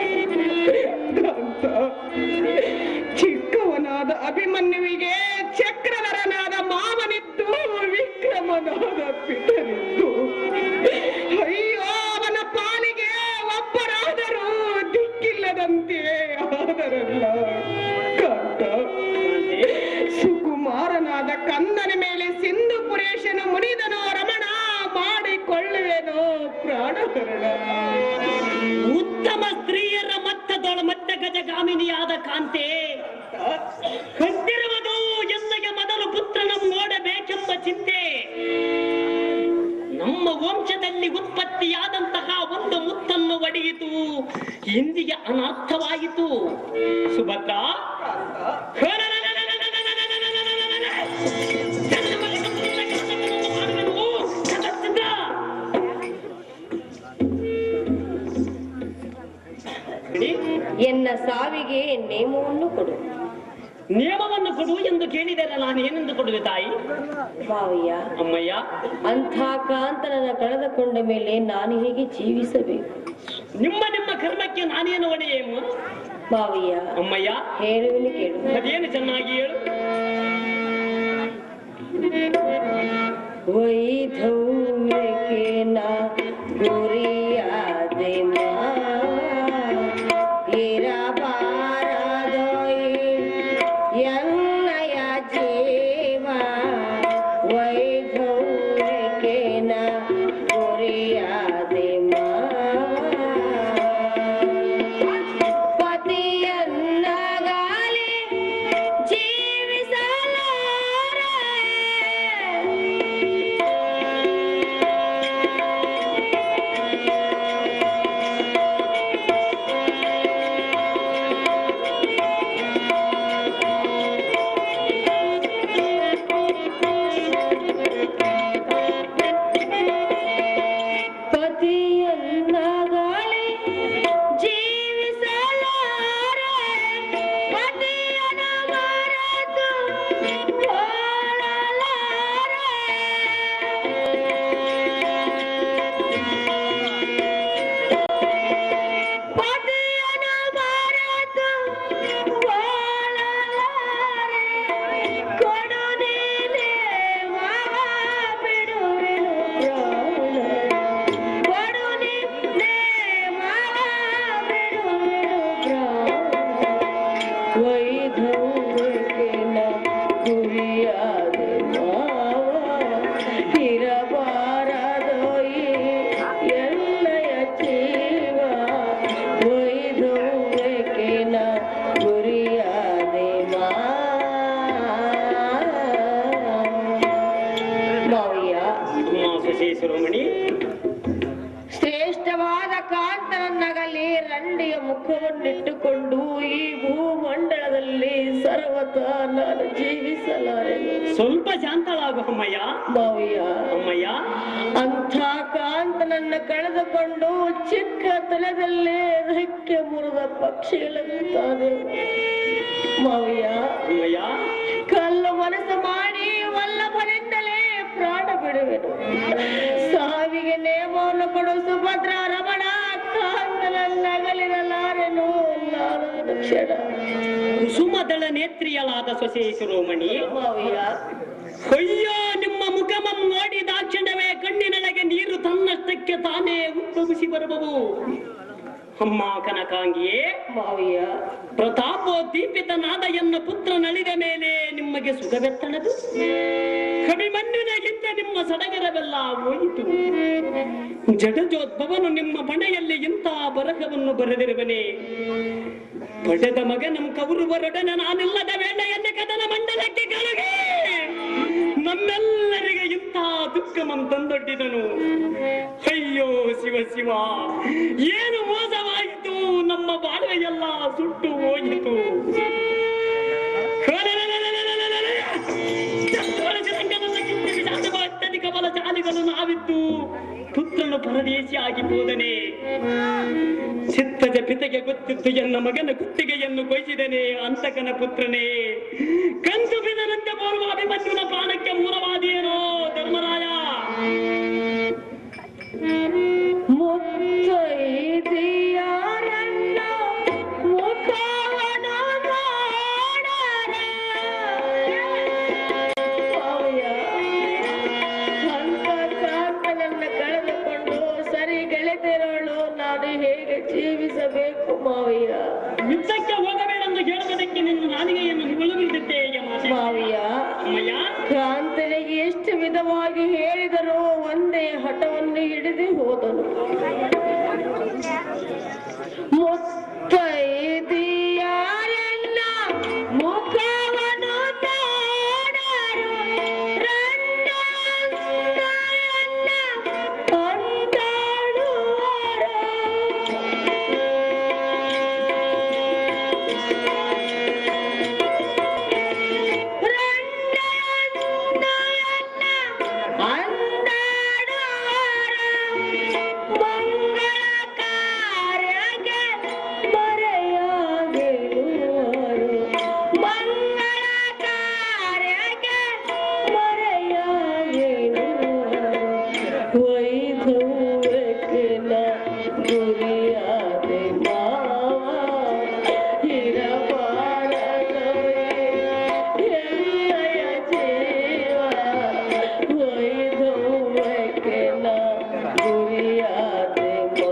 ಕಾಂತ ಚಿಕ್ಕವನಾದ ಅಭಿಮನ್ಯುವಿಗೆ ಚಕ್ರಧರನಾದ ಮಾವನಿದ್ದು ವಿಕ್ರಮನಾದ ಪಿತನಿದ್ದು ಅಯ್ಯೋ ಅವನ ಪಾಲಿಗೆ ಒಬ್ಬರಾದರೂ ದಿಕ್ಕಿಲ್ಲದಂತೆ ಆದರಲ್ಲ ಕಾಂತ ಸುಕುಮಾರನಾದ ಕಂದನ ಮೇಲೆ ಸಿಂಧು ಪುರೇಶನು ಮುನಿದನೋ ರಮಣ ಮಾಡಿಕೊಳ್ಳುವೆನೋ ಪ್ರಾಣಹರಣ ಉತ್ತಮ ಸ್ತ್ರೀಯರ ಮತ್ತದೊಳ ಮತ್ತ ಗಜಗಾಮಿನಿಯಾದ ಕಾಂತೆ ಹೊಂದಿರುವುದು ಎನ್ನಗೆ ಮೊದಲು ಪುತ್ರನ ನೋಡಬೇಕೆಂಬ ಚಿಂತೆ ನಮ್ಮ ವಂಶದಲ್ಲಿ ಉತ್ಪತ್ತಿಯಾದಂತಹ ಒಂದು ಮುತ್ತನ್ನು ಒಡೆಯಿತು ಇಂದಿಗೆ ಅನರ್ಥವಾಯಿತು ಸುಭದ್ರ ಎನ್ನ ಸಾವಿಗೆ ನೇಮವನ್ನು ಕೊಡು ನಿಯಮವನ್ನು ಕೊಡು ಎಂದು ಕೇಳಿದರೆ ನಾನು ಏನೆಂದು ಕೊಡುವೆ ತಾಯಿ ಭಾವಯ್ಯ ಅಮ್ಮಯ್ಯ ಅಂಥ ಕಾಂತನನ್ನ ಕಳೆದುಕೊಂಡ ಮೇಲೆ ನಾನು ಹೇಗೆ ಜೀವಿಸಬೇಕು ನಿಮ್ಮ ನಿಮ್ಮ ಕರ್ಮಕ್ಕೆ ನಾನೇನು ಒಡೆಯೇಮ್ಮ ಭಾವಯ್ಯ ಅಮ್ಮಯ್ಯ ಹೇಳುವಿನ ಕೇಳು ಅದೇನು ಚೆನ್ನಾಗಿ ಹೇಳು ವೈಧವ್ಯಕ್ಕೆ ನಾ ಗುರಿಯಾದೆ ಮಾ ಇರಬಾರದೋ ಎನ್ನಯ ಜೀವ ವೈಧವ್ಯಕ್ಕೆ ನಾ ಗುರಿಯಾದೆ ಮಾ ಶಿರೋಮಣಿ ಶ್ರೇಷ್ಠವಾದ ಕಾಂತನನ್ನಗಲಿ ರಂಡಿಯ ಮುಖವನ್ನಿಟ್ಟುಕೊಂಡು ಈ ಭೂಮಂಡಲದಲ್ಲಿ ಸರ್ವತ ನಾನು ಜೀವಿಸಲಾರೆನು ಸ್ವಲ್ಪ ಶಾಂತಳಾಗು ಅಮ್ಮಯ್ಯ ಮಾವಯ್ಯ ಅಮ್ಮಯ್ಯ ಅಂಥ ಕಾಂತನನ್ನ ಕಳೆದುಕೊಂಡು ಚಿಕ್ಕ ತಲೆದಲ್ಲೇ ರೆಕ್ಕೆ ಮುರಿದ ಪಕ್ಷಿಗಳಂತಾದೆ ಮಾವಯ್ಯ ಅಮ್ಮಯ್ಯ ಕಲ್ಲು ಮನಸ್ಸು ಮಾಡಿ ವಲ್ಲಭನಿಂದಲೇ ಪ್ರಾಣ ಬಿಡುವೆನು ಸಾವಿಗೆ ನೇಮವನ್ನು ಕೊಡು ಸುಭದ್ರ ರಮಣ ಕಾಂತನನ್ನಗಲಿರಲಾರೆನು ನಾನು ಕ್ಷಣ ಕುಸುಮದಳ ನೇತ್ರಿಯಳಾದ ಸೊಸೆ ಶಿರೋಮಣಿ ಮಾವಯ್ಯ ಅಯ್ಯೋ ನಿಮ್ಮ ಮುಖಮಂ ನೋಡಿದಾಕ್ಷಣವೇ ಕಣ್ಣಿನೊಳಗೆ ನೀರು ತನ್ನಷ್ಟಕ್ಕೆ ತಾನೇ ಉದ್ಭವಿಸಿ ಬರುವವು ಅಮ್ಮ ಕನಕಾಂಗಿಯೇ ಮಾವಯ್ಯ ಪ್ರತಾಪೋದ್ದೀಪಿತನಾದ ಎನ್ನ ಪುತ್ರ ನಳಿದ ಮೇಲೆ ನಿಮಗೆ ಸುಖವೆತ್ತಣದು ಕವಿಮಣ್ಣಿನ ಹಿಂದೆ ನಿಮ್ಮ ಸಡಗರವೆಲ್ಲ ಹೋಯಿತು ಜಡಜೋದ್ಭವನು ನಿಮ್ಮ ಬಣೆಯಲ್ಲಿ ಇಂಥ ಬರಹವನ್ನು ಬರೆದಿರುವನೆ ಪಡೆದ ಮಗನಂ ಕೌರವರೊಡನೆ ನಾನಿಲ್ಲದ ವೇಳೆಯಲ್ಲಿ ಕದನ ಮಂಡಲಕ್ಕೆ ಕಳುಹಿ ನಮ್ಮೆಲ್ಲರಿಗೆ ಇಂಥ ದುಃಖಮಂ ತಂದೊಡ್ಡಿದನು ಅಯ್ಯೋ ಶಿವ ಶಿವ ಏನು ಮೋಸವಾಯಿತು ನಮ್ಮ ಬಾಳ್ವೆಯೆಲ್ಲ ಸುಟ್ಟು ಹೋಯಿತು ಅತ್ಯಧಿಕ ಬಲ ಜಾಲಿಗಳು ನಾವಿದ್ದು ಪುತ್ರನು ಪರದೇಶಿಯಾಗಿ ಹೋದನೆ ಚಿತ್ತದ ಪಿತೆಗೆ ಗೊತ್ತಿತ್ತು ಎನ್ನ ಮಗನ ಕುತ್ತಿಗೆಯನ್ನು ಕೊಯ್ಸಿದನೆ ಅಂತಕನ ಪುತ್ರನೇ ಕಂದು ಬಿದನಂತೆ ಬರುವ ಅಭಿಮನ್ಯುನ ಪ್ರಾಣಕ್ಕೆ ಮೂಲವಾದೇನೋ ಧರ್ಮರಾಯ ಮುತ್ತೈದೆಯರನ್ನ ಮುಖವನ ನೋಡರೆ. ಮಾವಯ್ಯ, ಅಂಥ ಕಾಂತನನ್ನ ಕಳೆದುಕೊಂಡು ಸರಿ ಗೆಳೆತಿರೋಳು ನಾನು ಹೇಗೆ ಜೀವಿಸಬೇಕು ಮಾವಯ್ಯ ಯುದ್ಧಕ್ಕೆ ಹೋಗಬೇಡೆಂದು ಹೇಳುವುದಕ್ಕೆ ನಿನ್ನ ನಾಲಿಗೆಯನ್ನು ಮುಳುಗಿದ್ದೆ ಮಾವಯ್ಯ ಅಮ್ಮಯ್ಯ ಕಾಂತನಿಗೆ ಎಷ್ಟು ವಿಧವಾಗಿ ಹೇಳಿದರೂ ಒಂದೇ ಹಠವನ್ನು ಹಿಡಿದು ಹೋದನು ಮುತ್ತೈದೆಯರನ್ನ ಮುಖವನ್ನು ನೋಡರು ರಂಡಾಂತರನ್ನ ಗುರಿಯಾದೆ ಮಾವ ಹಿರಬಾರದವೇ ಎಲ್ಲಯ ಜೀವ ಒಯ್ದುವಕ್ಕೆ ನಾ ಗುರಿಯಾದೆ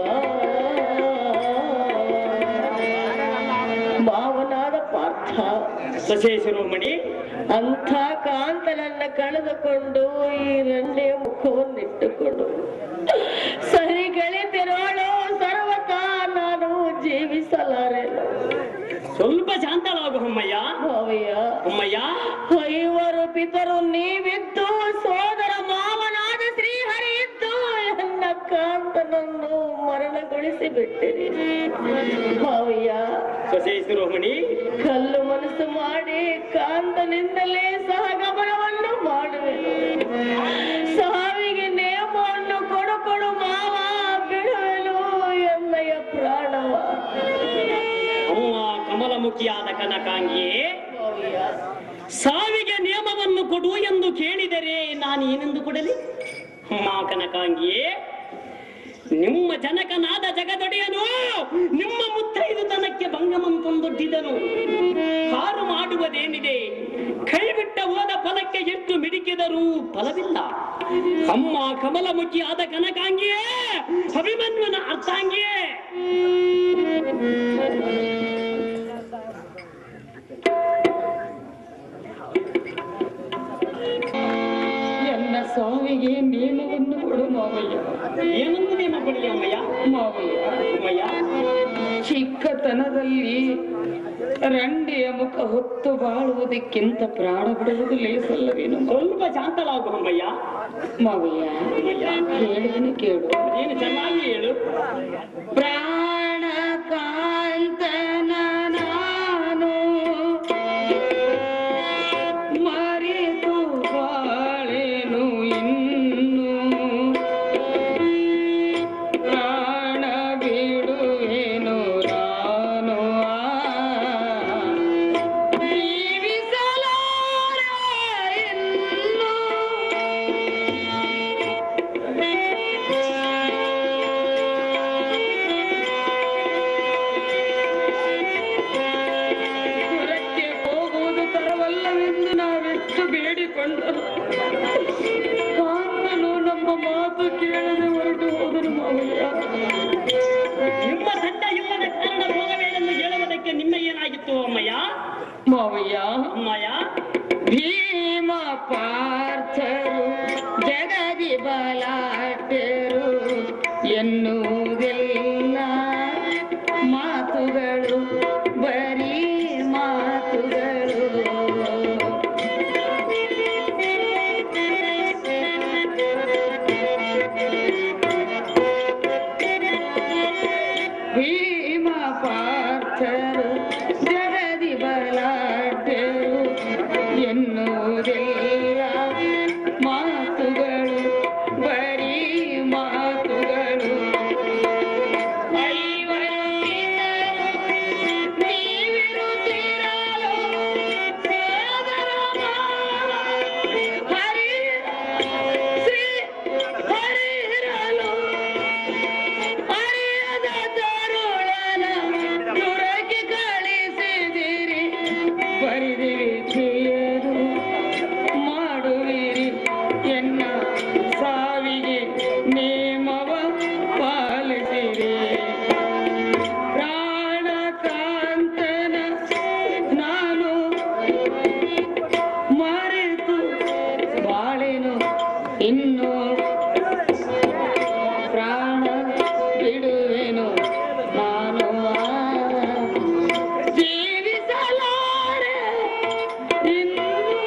ಮಾವನಾದ ಪಾರ್ಥ ಸಸೇ ಶಿರೋಮಣಿ ಅಂಥ ಕಾಂತನನ್ನ ಕಳೆದುಕೊಂಡು ಈ ರಂಡೆಯ ಮುಖವನ್ನಿಟ್ಟುಕೊಂಡು ಸರಿ ಗೆಳೆತಿರೋಳು ಸರ್ವತಾ ನಾನು ಜೀವಿಸಲಾರೆನು ಸ್ವಲ್ಪ ಶಾಂತಳಾಗು ಅಮ್ಮಯ್ಯ ಮಾವಯ್ಯ ಅಮ್ಮಯ್ಯ ಐವರು ಪಿತರು ನೀವಿದ್ದು ಸೋದರ ಮಾವನಾದ ಶ್ರೀಹರಿ ಇದ್ದು ಎನ್ನ ಕಾಂತನನ್ನು ಮರಣಗೊಳಿಸಿ ಬಿಟ್ಟಿರಿ ಮಾವಯ್ಯ ಸೊಸೆ ಶಿರೋಮಣಿ ಕಲ್ಲು ಮನಸ್ಸು ಮಾಡಿ ಕಾಂತನಿಂದಲೇ ಸಹಗಮನವನ್ನು ಮಾಡುವೆನು ಸಾವಿಗೆ ನೇಮವನ್ನು ಕೊಡು ಕೊಡು ಮಾವ ಬಿಡುವೆನು ಎನ್ನಯ ಪ್ರಾಣವ ಅಮ್ಮ ಕಮಲಮುಖಿಯಾದ ಕನಕಾಂಗಿಯೇ ಮಾವಯ್ಯ ಸಾವಿಗೆ ನಿಯಮವನ್ನು ಕೊಡು ಎಂದು ಕೇಳಿದರೆ ನಾನು ಏನೆಂದು ಕೊಡಲಿ ಅಮ್ಮ ಕನಕಾಂಗಿಯೇ ನಿಮ್ಮ ಜನಕನಾದ ಜಗದೊಡೆಯನು ನಿಮ್ಮ ಮುತ್ತೈದುತನಕ್ಕೆ ಭಂಗಮಂ ತಂದೊಡ್ಡಿದನು ಹಾರು ಮಾಡುವುದೇನಿದೆ ಕೈಬಿಟ್ಟ ಹೋದ ಫಲಕ್ಕೆ ಎಷ್ಟು ಮಿಡಿಕಿದರೂ ಫಲವಿಲ್ಲ ಅಮ್ಮ ಕಮಲಮುಖಿಯಾದ ಕನಕಾಂಗಿಯೇ ಅಭಿಮನ್ಯುನ ಅರ್ಥಾಂಗಿಯೇ ಎನ್ನ ಸಾವಿಗೆ ನೇಮವನ್ನು ಕೊಡು ಮಾವಯ್ಯ ಏನೊಂದು ನೇಮ ಕೊಡಲಿ ಅಮ್ಮಯ್ಯ ಮಾವಯ್ಯ ಅಮ್ಮಯ್ಯ ಛೀ ಚಿಕ್ಕತನದಲ್ಲಿ ರಂಡಿಯ ಮುಖ ಹೊತ್ತು ಬಾಳುವುದಕ್ಕಿಂತ ಪ್ರಾಣ ಬಿಡುವುದು ಲೇಸಲ್ಲವೇನು ಸ್ವಲ್ಪ ಶಾಂತಲಾಗು ಅಮ್ಮಯ್ಯ ಮಾವಯ್ಯ ಹೇಳಿದನು ಕೇಳು ನೀನು ಚೆನ್ನಾಗಿ ಹೇಳು ಪ್ರಾಣ ಕಾಂತನ ನಾನು ಮರೆತು ಬಾಳೆನು ಇನ್ನು ಪ್ರಾಣ ಬಿಡುವೆನು ನಾನು ಜೀವಿಸಲಾರ ಇನ್ನು ಪುರಕ್ಕೆ ಹೋಗುವುದು ತರವಲ್ಲವೆಂದು ನಾವೆಷ್ಟು ಬೇಡಿಕೊಂಡರು ಕಾಂತನು ನಮ್ಮ ಮಾತು ಕೇಳದೆ ಹೊರಟು ಹೋದನು ಮಾವಯ್ಯ ನಿಮ್ಮ ತಂಡ ಇಲ್ಲದ ಕಾರಣ ಹೋಗಬೇಕೆಂದು ಹೇಳುವುದಕ್ಕೆ ನಿಮ್ಮ ಏನಾಗಿತ್ತು ಅಮ್ಮಯ್ಯ ಮಾವಯ್ಯ ಅಮ್ಮಯ್ಯ ಭೀಮ ಪಾರ್ಥರು ಜಗದಿ ಬಲಾಟರು ಎನ್ನುವುದೆಲ್ಲ ಮಾತುಗಳು ಬರೀ ಮಾತುಗಳು ಭೀಮ ಪಾರ್ಥರು ಜಗದಿ ಬಲಾಟರು ಎನ್ನುವುದೆಲ್ಲ ಮಾತುಗಳು ಬರೀ ಮಾತುಗಳು ಐವತ್ತಿನರು ನೀವಿರುತ್ತಿರಲು ಸೋದರ ಹರಿ ಶ್ರೀ ಹರಿರಲು ಅರಿಯದ ತರುಳನ ದುರಕ್ಕೆ ಕಳಿಸಿದಿರಿ ಬರಿದಿರಿ ಥಿಯರು ಮಾಡುವಿರಿ ಎನ್ನ ಸಾವಿಗೆ ನೇಮವ ಪಾಲಿಸಿರಿ ಪ್ರಾಣ ಕಾಂತನ ನಾನು ಮರೆತು ಬಾಳೆನು ಇನ್ನು ಪ್ರಾಣ ಬಿಡುವೆನು ನಾನು ಜೀವಿಸಲಾರೆ ಇನ್ನು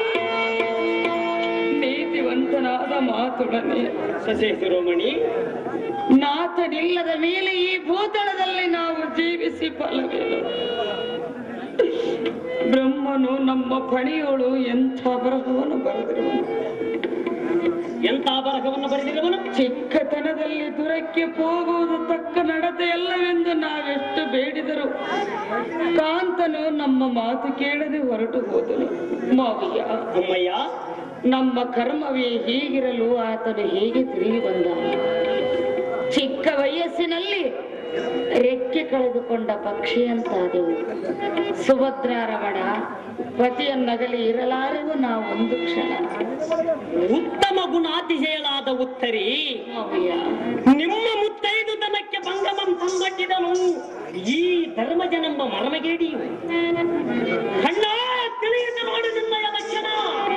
ನೀತಿವಂತನಾದ ಮಾತುಡನೆ ಸಸೆ ಶಿರೋಮಣಿ ನಾಥನಿಲ್ಲದ ಮೇಲೆ ಈ ಭೂತಳದಲ್ಲಿ ನಾವು ಜೀವಿಸಿ ಫಲವೇನು ಬ್ರಹ್ಮನು ನಮ್ಮ ಪಣಿಯೋಳು ಎಂಥ ಬರಹವನ್ನು ಬರೆದಿರುವನು ಎಂತ ಬರಹವನ್ನು ಬರೆದಿರುವನು ಚಿಕ್ಕತನದಲ್ಲಿ ದುರಕ್ಕೆ ಹೋಗುವುದು ತಕ್ಕ ನಡತೆಯಲ್ಲವೆಂದು ನಾವೆಷ್ಟು ಬೇಡಿದರು ಕಾಂತನು ನಮ್ಮ ಮಾತು ಕೇಳದೆ ಹೊರಟು ಹೋದನು ಮಾವಯ್ಯ ಅಮ್ಮಯ್ಯ ನಮ್ಮ ಕರ್ಮವೇ ಹೀಗಿರಲು ಆತನು ಹೇಗೆ ತಿರುಗಿ ಬಂದ ಚಿಕ್ಕ ವಯಸ್ಸಿನಲ್ಲಿ ರೆಕ್ಕೆ ಕಳೆದುಕೊಂಡ ಪಕ್ಷಿ ಅಂತಾದೆವು ಸುಭದ್ರಾರಮಣ ಪತಿಯನ್ನಗಲಿ ಇರಲಾರೆವು ನಾವು ಒಂದು ಕ್ಷಣ ಉತ್ತಮ ಗುಣಾತಿಶಯಳಾದ ಉತ್ತರಿ ಮಾವಯ್ಯ ನಿಮ್ಮ ಮುತ್ತೈದುತನಕ್ಕೆ ಭಂಗಮಂ ಸಂಗಟ್ಟಿದನು ಈ ಧರ್ಮಜನೆಂಬ ಮರಮಗೇಡಿಯು ಕಣ್ಣ ತಿಳಿಯಿಂದ ನೋಡು ನಿನ್ನಯ ಲಕ್ಷಣ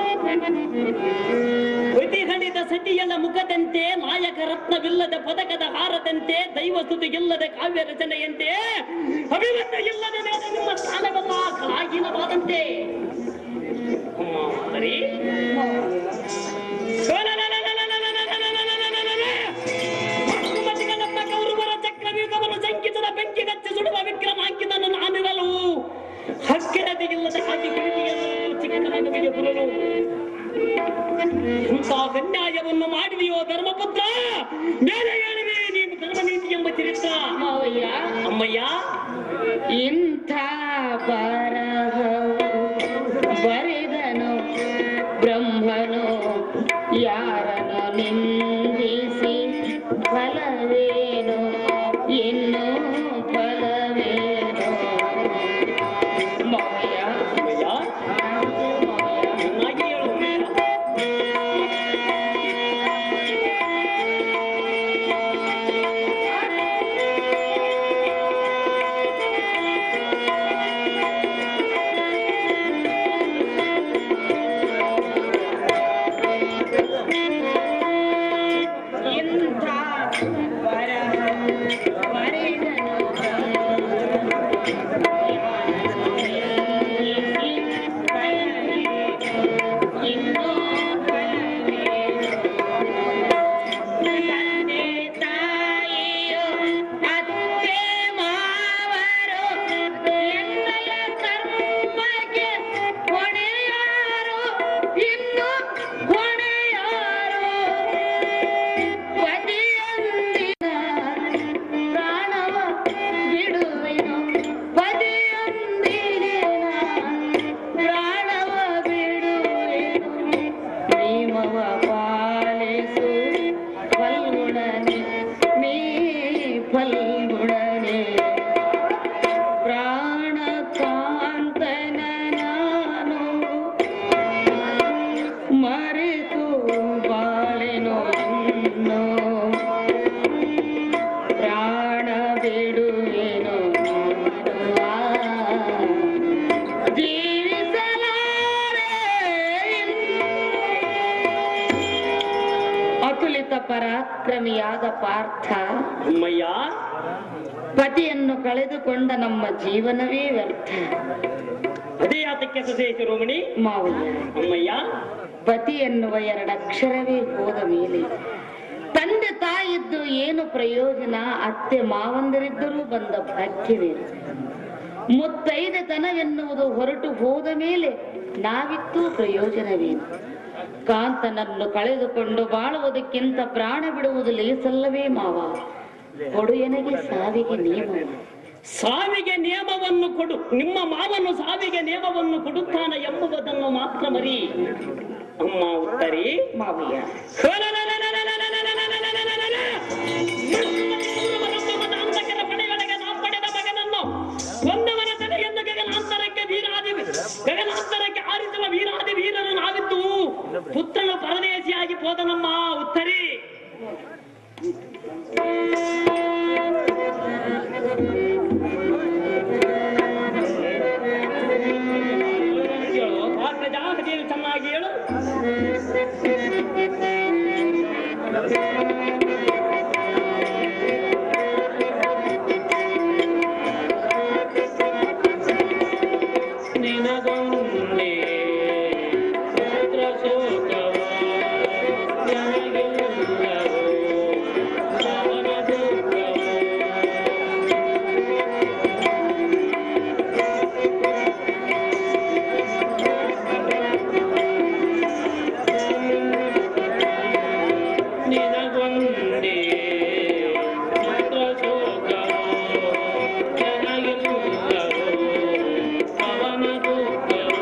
ಪ್ರತಿಹಣಿದ ಸತಿಯನ ಮುಖದಂತೆ ನಾಯಕ ರತ್ನವಿಲ್ಲದ ಪದಕದ ಹಾರದಂತೆ ದೈವ ಸ್ತುತಿಗಿಲ್ಲದ ಕಾವ್ಯ ರಚನೆಯಂತೆ ಅಭಿಮತ ಇಲ್ಲದ ಮೇಲೆ ನಿಮ್ಮ ಸ್ಥಾನವೆಲ್ಲ ಕಲಾಹೀನವಾದಂತೆ ಅಮ್ಮ ಸರಿ ಮಕ್ಕಳ ಕೌರವರ ಚಕ್ರವ್ಯೂಹವನ್ನು ಶಂಕಿತದ ಬೆಂಕಿ ಗಚ್ಚಿ ಸುಡುವ ವಿಕ್ರಮಾಂಕಿತನು ನಾನಿರಲು ಹಕ್ಕಿರದಿಲ್ಲದ ಹಾಗೆ ಕುಳಿತಿಯಲು ಚಿಕ್ಕ ಮಗುವಿಗೆ ಬರಲು ಇಂಥ ಅನ್ಯಾಯವನ್ನು ಮಾಡಿದೆಯೋ ಧರ್ಮಪುತ್ರ ಮೇಲೆ ಹೇಳಿವೆ ನೀವು ಧರ್ಮನೀತಿ ಎಂಬ ಚರಿತ್ರ ಮಾವಯ್ಯ ಅಮ್ಮಯ್ಯ ಇಂಥ ಬರಹವು ಬರೆದನು ಬ್ರಹ್ಮನು ಯಾರನು ನಿಂದಿಸಿ ಫಲವೇನು ಇನ್ನು ಫಲವೇನು ಮಾವಯ್ಯ ಅಮ್ಮಯ್ಯ ಚೆನ್ನಾಗಿ ಹೇಳು ಅಮ್ಮಯ್ಯ. ಪರಾಕ್ರಮಿಯಾದ ಪಾರ್ಥ ಅಮ್ಮಯ್ಯ ಪತಿಯನ್ನು ಕಳೆದುಕೊಂಡ ನಮ್ಮ ಜೀವನವೇ ವ್ಯರ್ಥ ಅದೇ ಯಾತಕ್ಕೆ ಸೊಸೆ ಶಿರೋಮಣಿ ಮಾವಯ್ಯ ಅಮ್ಮಯ್ಯ ಪತಿ ಎನ್ನುವ ಎರಡಕ್ಷರವೇ ಹೋದ ಮೇಲೆ ತಂದೆ ತಾಯಿದ್ದು ಏನು ಪ್ರಯೋಜನ ಅತ್ತೆ ಮಾವಂದರಿದ್ದರೂ ಬಂದ ಭಾಗ್ಯವೇನು ಮುತ್ತೈದೆತನವೆನ್ನುವುದು ಹೊರಟು ಹೋದ ಮೇಲೆ ನಾವಿತ್ತು ಪ್ರಯೋಜನವೇನು ಕಾಂತನನ್ನು ಕಳೆದುಕೊಂಡು ಬಾಳುವುದಕ್ಕಿಂತ ಪ್ರಾಣ ಬಿಡುವುದು ಲೇಸಲ್ಲವೇ ಮಾವ ಕೊಡು ಎನಗೆ ಸಾವಿಗೆ ನಿಯಮ ಸಾವಿಗೆ ನಿಯಮವನ್ನು ಕೊಡು ನಿಮ್ಮ ಮಾವನು ಸಾವಿಗೆ ನಿಯಮವನ್ನು ಕೊಡುತ್ತಾನ ಎಂಬುದನ್ನು ಮಾತ್ರ ಮರಿ ಅಮ್ಮ ಉತ್ತರಿ ಮಾವಯ್ಯ ಅಂತಕರ ಪಡೆಗಳಿಗೆ ನಾವು ಪಡೆದ ಮಗನನ್ನು ಕೊಂದವನ ತಲೆಯನ್ನು ಗಗನಾಂತರಕ್ಕೆ ವೀರಾದಿ ಗಗನಾಂತರಕ್ಕೆ ಆರಿಸುವ ವೀರಾದಿ ವೀರರು ನಾವಿದ್ದು ಪುತ್ರನು ಪರದೇಶಿಯಾಗಿ ಹೋದ ನಮ್ಮ ಉತ್ತರಿ ಹೇಳು ಪಾತ್ರ ಜಾಗತಿಯನ್ನು ಚೆನ್ನಾಗಿ ಹೇಳು ನಿನಗೊಂದೇ ಪುತ್ರ ಶೋಕವ ನನಗಿಲ್ಲವೋ ಅವನ ದುಃಖವೋ ನಿನಗೊಂದೇ ಪುತ್ರ ಶೋಕವೋ ನನಗಿಲ್ಲವೋ ಅವನ ದುಃಖವೋ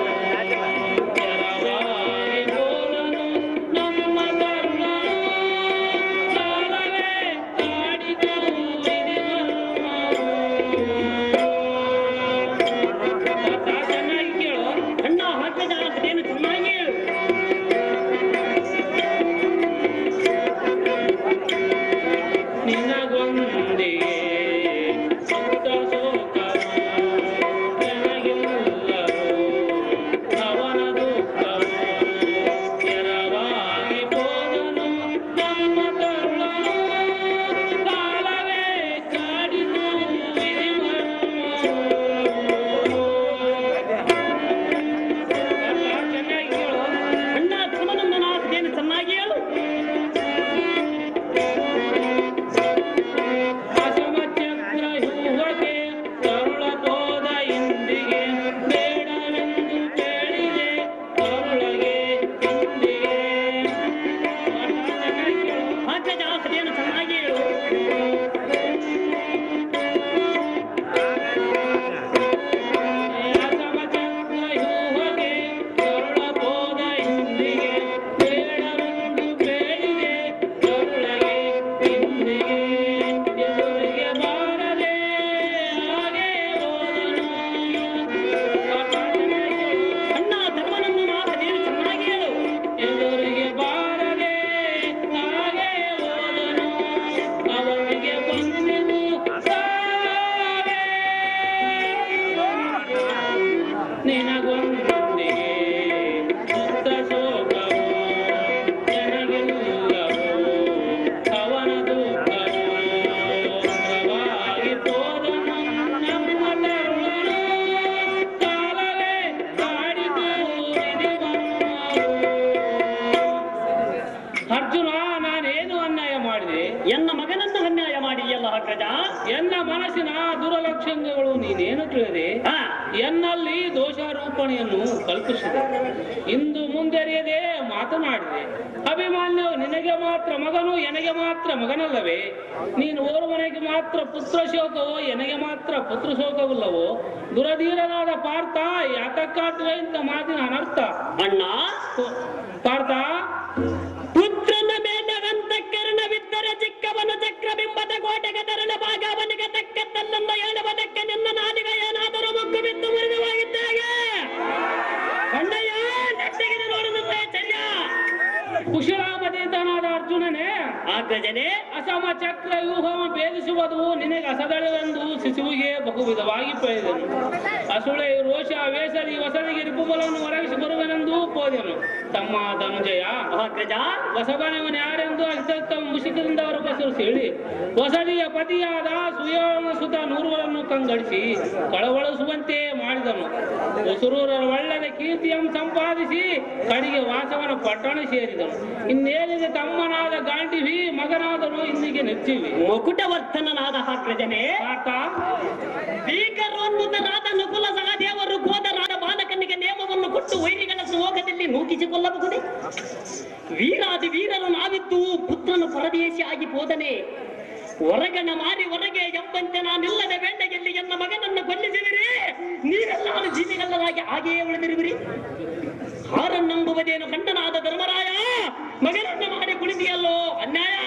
ಜರವಾಗಿ ಹೋದನು ನಮ್ಮ ಕರ್ಣನು ಕಾಲವೇ ಕಾಡಿತು ಚೆನ್ನಾಗಿ ಕೇಳು ಅಣ್ಣ ಹಾಕಿದ ಅದೇನು ಚೆನ್ನಾಗಿ ಹೇಳು ನಿನಗೊಂದೇ ಸುತ್ತ ಶೋಕವ ನನಗಿಲ್ಲವೋ ಅವನ ದುಃಖವ ಎರವಾಗಿ ಹೋದನು ನಮ್ಮ ಕರುಳನು ಕಾಲವೇ ಕಾಡಿತು ಚೆನ್ನಾಗಿ ಕೇಳು ಅಣ್ಣ ಧರ್ಮನಂದನಾಥೇನು ಚೆನ್ನಾಗಿ ಹೇಳು ಅಸಮಚಕ್ರ ಹೂವಗೆ ಕರುಳ ಹೋದ ಇಂದಿಗೆ ಬೇಡವೆಂದು ಕೇಳಿದೆ ಕರುಳಗೆ ಇಂದಿಗೆ ಹಾಗೆ ಜಾಸ್ತಿಯನ್ನು ಚೆನ್ನಾಗಿ ಹೇಳು ಅಸಮಚಕ್ರ ಹೂವಗೆ ಕರುಳ ಹೋದ ಇಂದಿಗೆ ಬೇಡವೆಂದು ಕೇಳಿದೆ ಕರುಳಗೆ ಇಂದಿಗೆ ಎದುರಿಗೆ ಬಾರದೆ ಹಾಗೆ ಹೋದನು ಅಣ್ಣ ಧರ್ಮನನ್ನು ಮಾತನೇನು ಚೆನ್ನಾಗಿ ಹೇಳು ಎದುರಿಗೆ ಬಾರದೆ ಹಾಗೆ ಹೋದನು ಅವನಿಗೆ ಬಂದೆನು ಸಾವೇ ನಿನಗೊಂದೇ ಸುತ್ತ ಶೋಕವೋ ನನಗಿಲ್ಲವೋ ಅವನ ದುಃಖವೋ ಪ್ರವಾಗಿ ಹೋದನು ನಮ್ಮ ತರುಣನು ಕಾಲವೇ ಕಾಡಿತು ಅರ್ಜುನ ನಾನೇನು ಅನ್ಯಾಯ ಮಾಡಿದೆ ಎನ್ನ ಮಗನನ್ನು ಅನ್ಯಾಯ ಮಾಡಿಯಲ್ಲ ಅಗ್ರಜ ಎನ್ನ ಮನಸ್ಸಿನ ದುರಲಕ್ಷಣಗಳು ನೀನೇನು ತಿಳಿದೆ ಎನ್ನಲ್ಲಿ ದೋಷಾರೋಪಣೆಯನ್ನು ಕಲ್ಪಿಸಿದೆ ಇಂದು ಮುಂದೆರೆಯದೆ ಮಾತನಾಡಿದೆ ಅಭಿಮಾನ್ಯವು ನಿನಗೆ ಮಾತ್ರ ಮಗನು ಎನಗೆ ಮಾತ್ರ ಮಗನಲ್ಲವೇ ನೀನು ಓರ್ವನಿಗೆ ಮಾತ್ರ ಪುತ್ರ ಶೋಕವೋ ಎನಗೆ ಮಾತ್ರ ಪುತ್ರ ಶೋಕವಿಲ್ಲವೋ ದುರಧೀರನಾದ ಪಾರ್ಥ ಯಾತಕ್ಕಾಟುವೆ ಇಂಥ ಮಾತಿನ ಅನರ್ಥ ಅಣ್ಣ ಪಾರ್ಥ ಪುತ್ರನ ಮೇಲವಂತ ಕರ್ಣವಿದ್ದರೆ ಚಿಕ್ಕವನ ಚಕ್ರಬಿಂಬದ ಕೋಟೆಗೆ ತರಣ ಭಾಗ ಅವನಿಗೆ ತಕ್ಕದ್ದಲ್ಲ ಹೇಳುವುದಕ್ಕೆ ನಿನ್ನ ನಾಲಿಗೆ ಏನಾದರೂ ಮುಕ್ಕು ಬಿದ್ದು ಮುರಿದವಾಗಿದ್ದಾಗ ಅಣ್ಣಯ್ಯ ನೆಟ್ಟಿಗೆ ನೋಡಿದ್ರೆ ಚರ್ಯ ಕುಶಲಾಪತಿತನಾದ ಅರ್ಜುನನೇ ಆಗ್ರಜನೆ ಅಸಮ ಚಕ್ರ ವ್ಯೂಹವ ಭೇದಿಸುವುದು ನಿನಗೆ ಅಸದಳೆವೆಂದು ಶಿಶುವಿಗೆ ಬಹುವಿಧವಾಗಿ ಪಡೆದನು ಅಸುಳೆ ರೋಷ ವೇಸರಿ ವಸನಿಗೆ ರಿಪುಬಲವನ್ನು ಒರಗಿಸಿ ಕಳಿಸಿ ಬರುವೆನೆಂದು ಹೋದೆನು ತಮ್ಮ ಧನುಂಜಯ ಅಗ್ರಜ ಹೊಸಬನವನು ಯಾರೆಂದು ಅತ್ಯಂತ ಮುಷಿಕರಿಂದ ಅವರು ಬಸರಿಸಿ ಹೇಳಿ ಹೊಸದಿಯ ಪತಿಯಾದ ಸುಯೋನ ಸುತ ನೂರುಗಳನ್ನು ಕಂಗಡಿಸಿ ಕಳವಳಿಸುವಂತೆ ಮಾಡಿದನು ಹೊಸರೂರರ ಒಳ್ಳೆಯ ಕೀರ್ತಿಯನ್ನು ಸಂಪಾದಿಸಿ ಕಡೆಗೆ ವಾಸವನ ಪಟ್ಟಣ ಸೇರಿದನು ಇನ್ನೇನಿದೆ ತಮ್ಮನಾದ ಗಾಂಡಿವಿ ಮಗನಾದನು ಇಂದಿಗೆ ನೆಚ್ಚಿವಿ ಮುಕುಟವರ್ತನನಾದ ಅಗ್ರಜನೇ ಆತ ಭೀಕರೋನ್ಮುಖರಾದ ನಕುಲ ಸಹದೇವರು ಗೋದರಾದ ಬಾಲಕನಿಗೆ ನೇಮವನ್ನು ಕೊಟ್ಟು ವೈರಿಗಳ ಸುಮೋಗದಲ್ಲಿ ನೂಕಿಸಿಕೊಳ್ಳಬಹುದೇ ವೀರಾದಿ ವೀರರು ನಾವಿದ್ದು ಪುತ್ರನು ಪರದೇಶಿಯಾಗಿ ಹೋದನೆ ಹೊರಗಣ ಮಾರಿ ಹೊರಗೆ ಎಂಬಂತೆ ನಾನಿಲ್ಲದೆ ಬೇಟೆಯಲ್ಲಿ ಎನ್ನ ಮಗನನ್ನು ಕೊಲ್ಲಿಸಿದಿರಿ ನೀವೆಲ್ಲಾರು ಜೀವಿಗಲ್ಲರಾಗಿ ಹಾಗೆಯೇ ಉಳಿದಿರುವಿರಿ ಹಾರನ್ನಂಬುವುದೇನು ಕಂಡನಾದ ಧರ್ಮರಾಯ ಮಗನನ್ನು ಮಾಡಿ ಕುಳಿತಿಯಲ್ಲೋ ಅನ್ಯಾಯ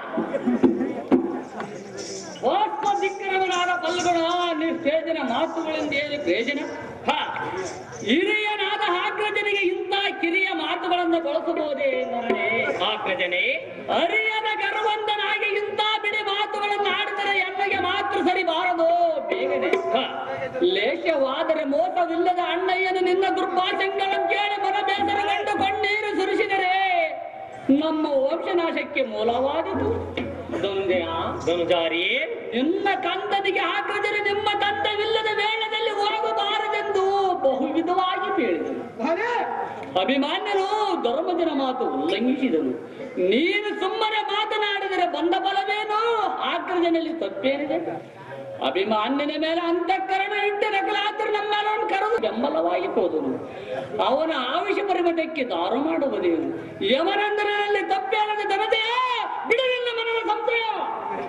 ವಾಸ್ತ ದಿಕ್ಕರವನಾದ ಪಲ್ಲುಗಳ ನಿಸ್ತೇಜನ ಮಾತುಗಳಿಂದ ಪ್ರಯೋಜನ ಹ, ಹಿರಿಯನಾದ ಹಾಗ್ರಜನಿಗೆ ಇಂಥ ಕಿರಿಯ ಮಾತುಗಳನ್ನು ಬಳಸಬಹುದೇ ಮರಣೆ ಆಗ್ರಜನೆ ಅರಿಯದ ಗರ್ವಂತನಾಗಿ ಇಂಥ ಬಿಡಿ ಮಾತುಗಳನ್ನು ಆಡಿದರೆ ಎನ್ನಗೆ ಮಾತ್ರ ಸರಿ ಬಾರದು ಬೇಗನೆ ಹ, ಲೇಷವಾದರೆ ಮೋಸವಿಲ್ಲದ ಅಣ್ಣಯ್ಯನು ನಿನ್ನ ದುರ್ಭಾಷೆಗಳನ್ನು ಕೇಳಿ ಮನ ಬೇಸರಗೊಂಡು ಕಣ್ಣೀರು ಸುರಿಸಿದರೆ ನಮ್ಮ ವಂಶನಾಶಕ್ಕೆ ಮೂಲವಾದಿತು ಧನುಂಜಯ ಧನುಜಾರಿ ನಿನ್ನ ಕಂದನಿಗೆ ಹಾಕಿದರೆ ನಿಮ್ಮ ತಂದವಿಲ್ಲದ ವೇಳದಲ್ಲಿ ಹೋಗಬಾರದೆಂದು ಬಹುವಿಧವಾಗಿ ಹೇಳಿದನು ಅಭಿಮಾನ್ಯನು ಧರ್ಮಜನ ಮಾತು ಉಲ್ಲಂಘಿಸಿದನು ನೀನು ಸುಮ್ಮನೆ ಮಾತನಾಡಿದರೆ ಬಂದ ಬಲವೇನು ಆಕ್ರಜನಲ್ಲಿ ತಪ್ಪೇನಿದೆ ಅಭಿಮಾನ್ಯನ ಮೇಲೆ ಅಂತಃಕರಣ ಇಟ್ಟು ನಕಲಾತ್ರ ನಮ್ಮನ್ನು ಕರೆದು ಬೆಂಬಲವಾಗಿ ಹೋದನು ಅವನ ಆವಿಷ ಪರಿಮಟಕ್ಕೆ ದಾರು ಮಾಡುವುದೇನು ಯಮನಂದನಲ್ಲಿ ತಪ್ಪೇನದ ಧನತೆಯ ಬಿಡುವಿಲ್ಲ ಮನದ ಸಂಶಯ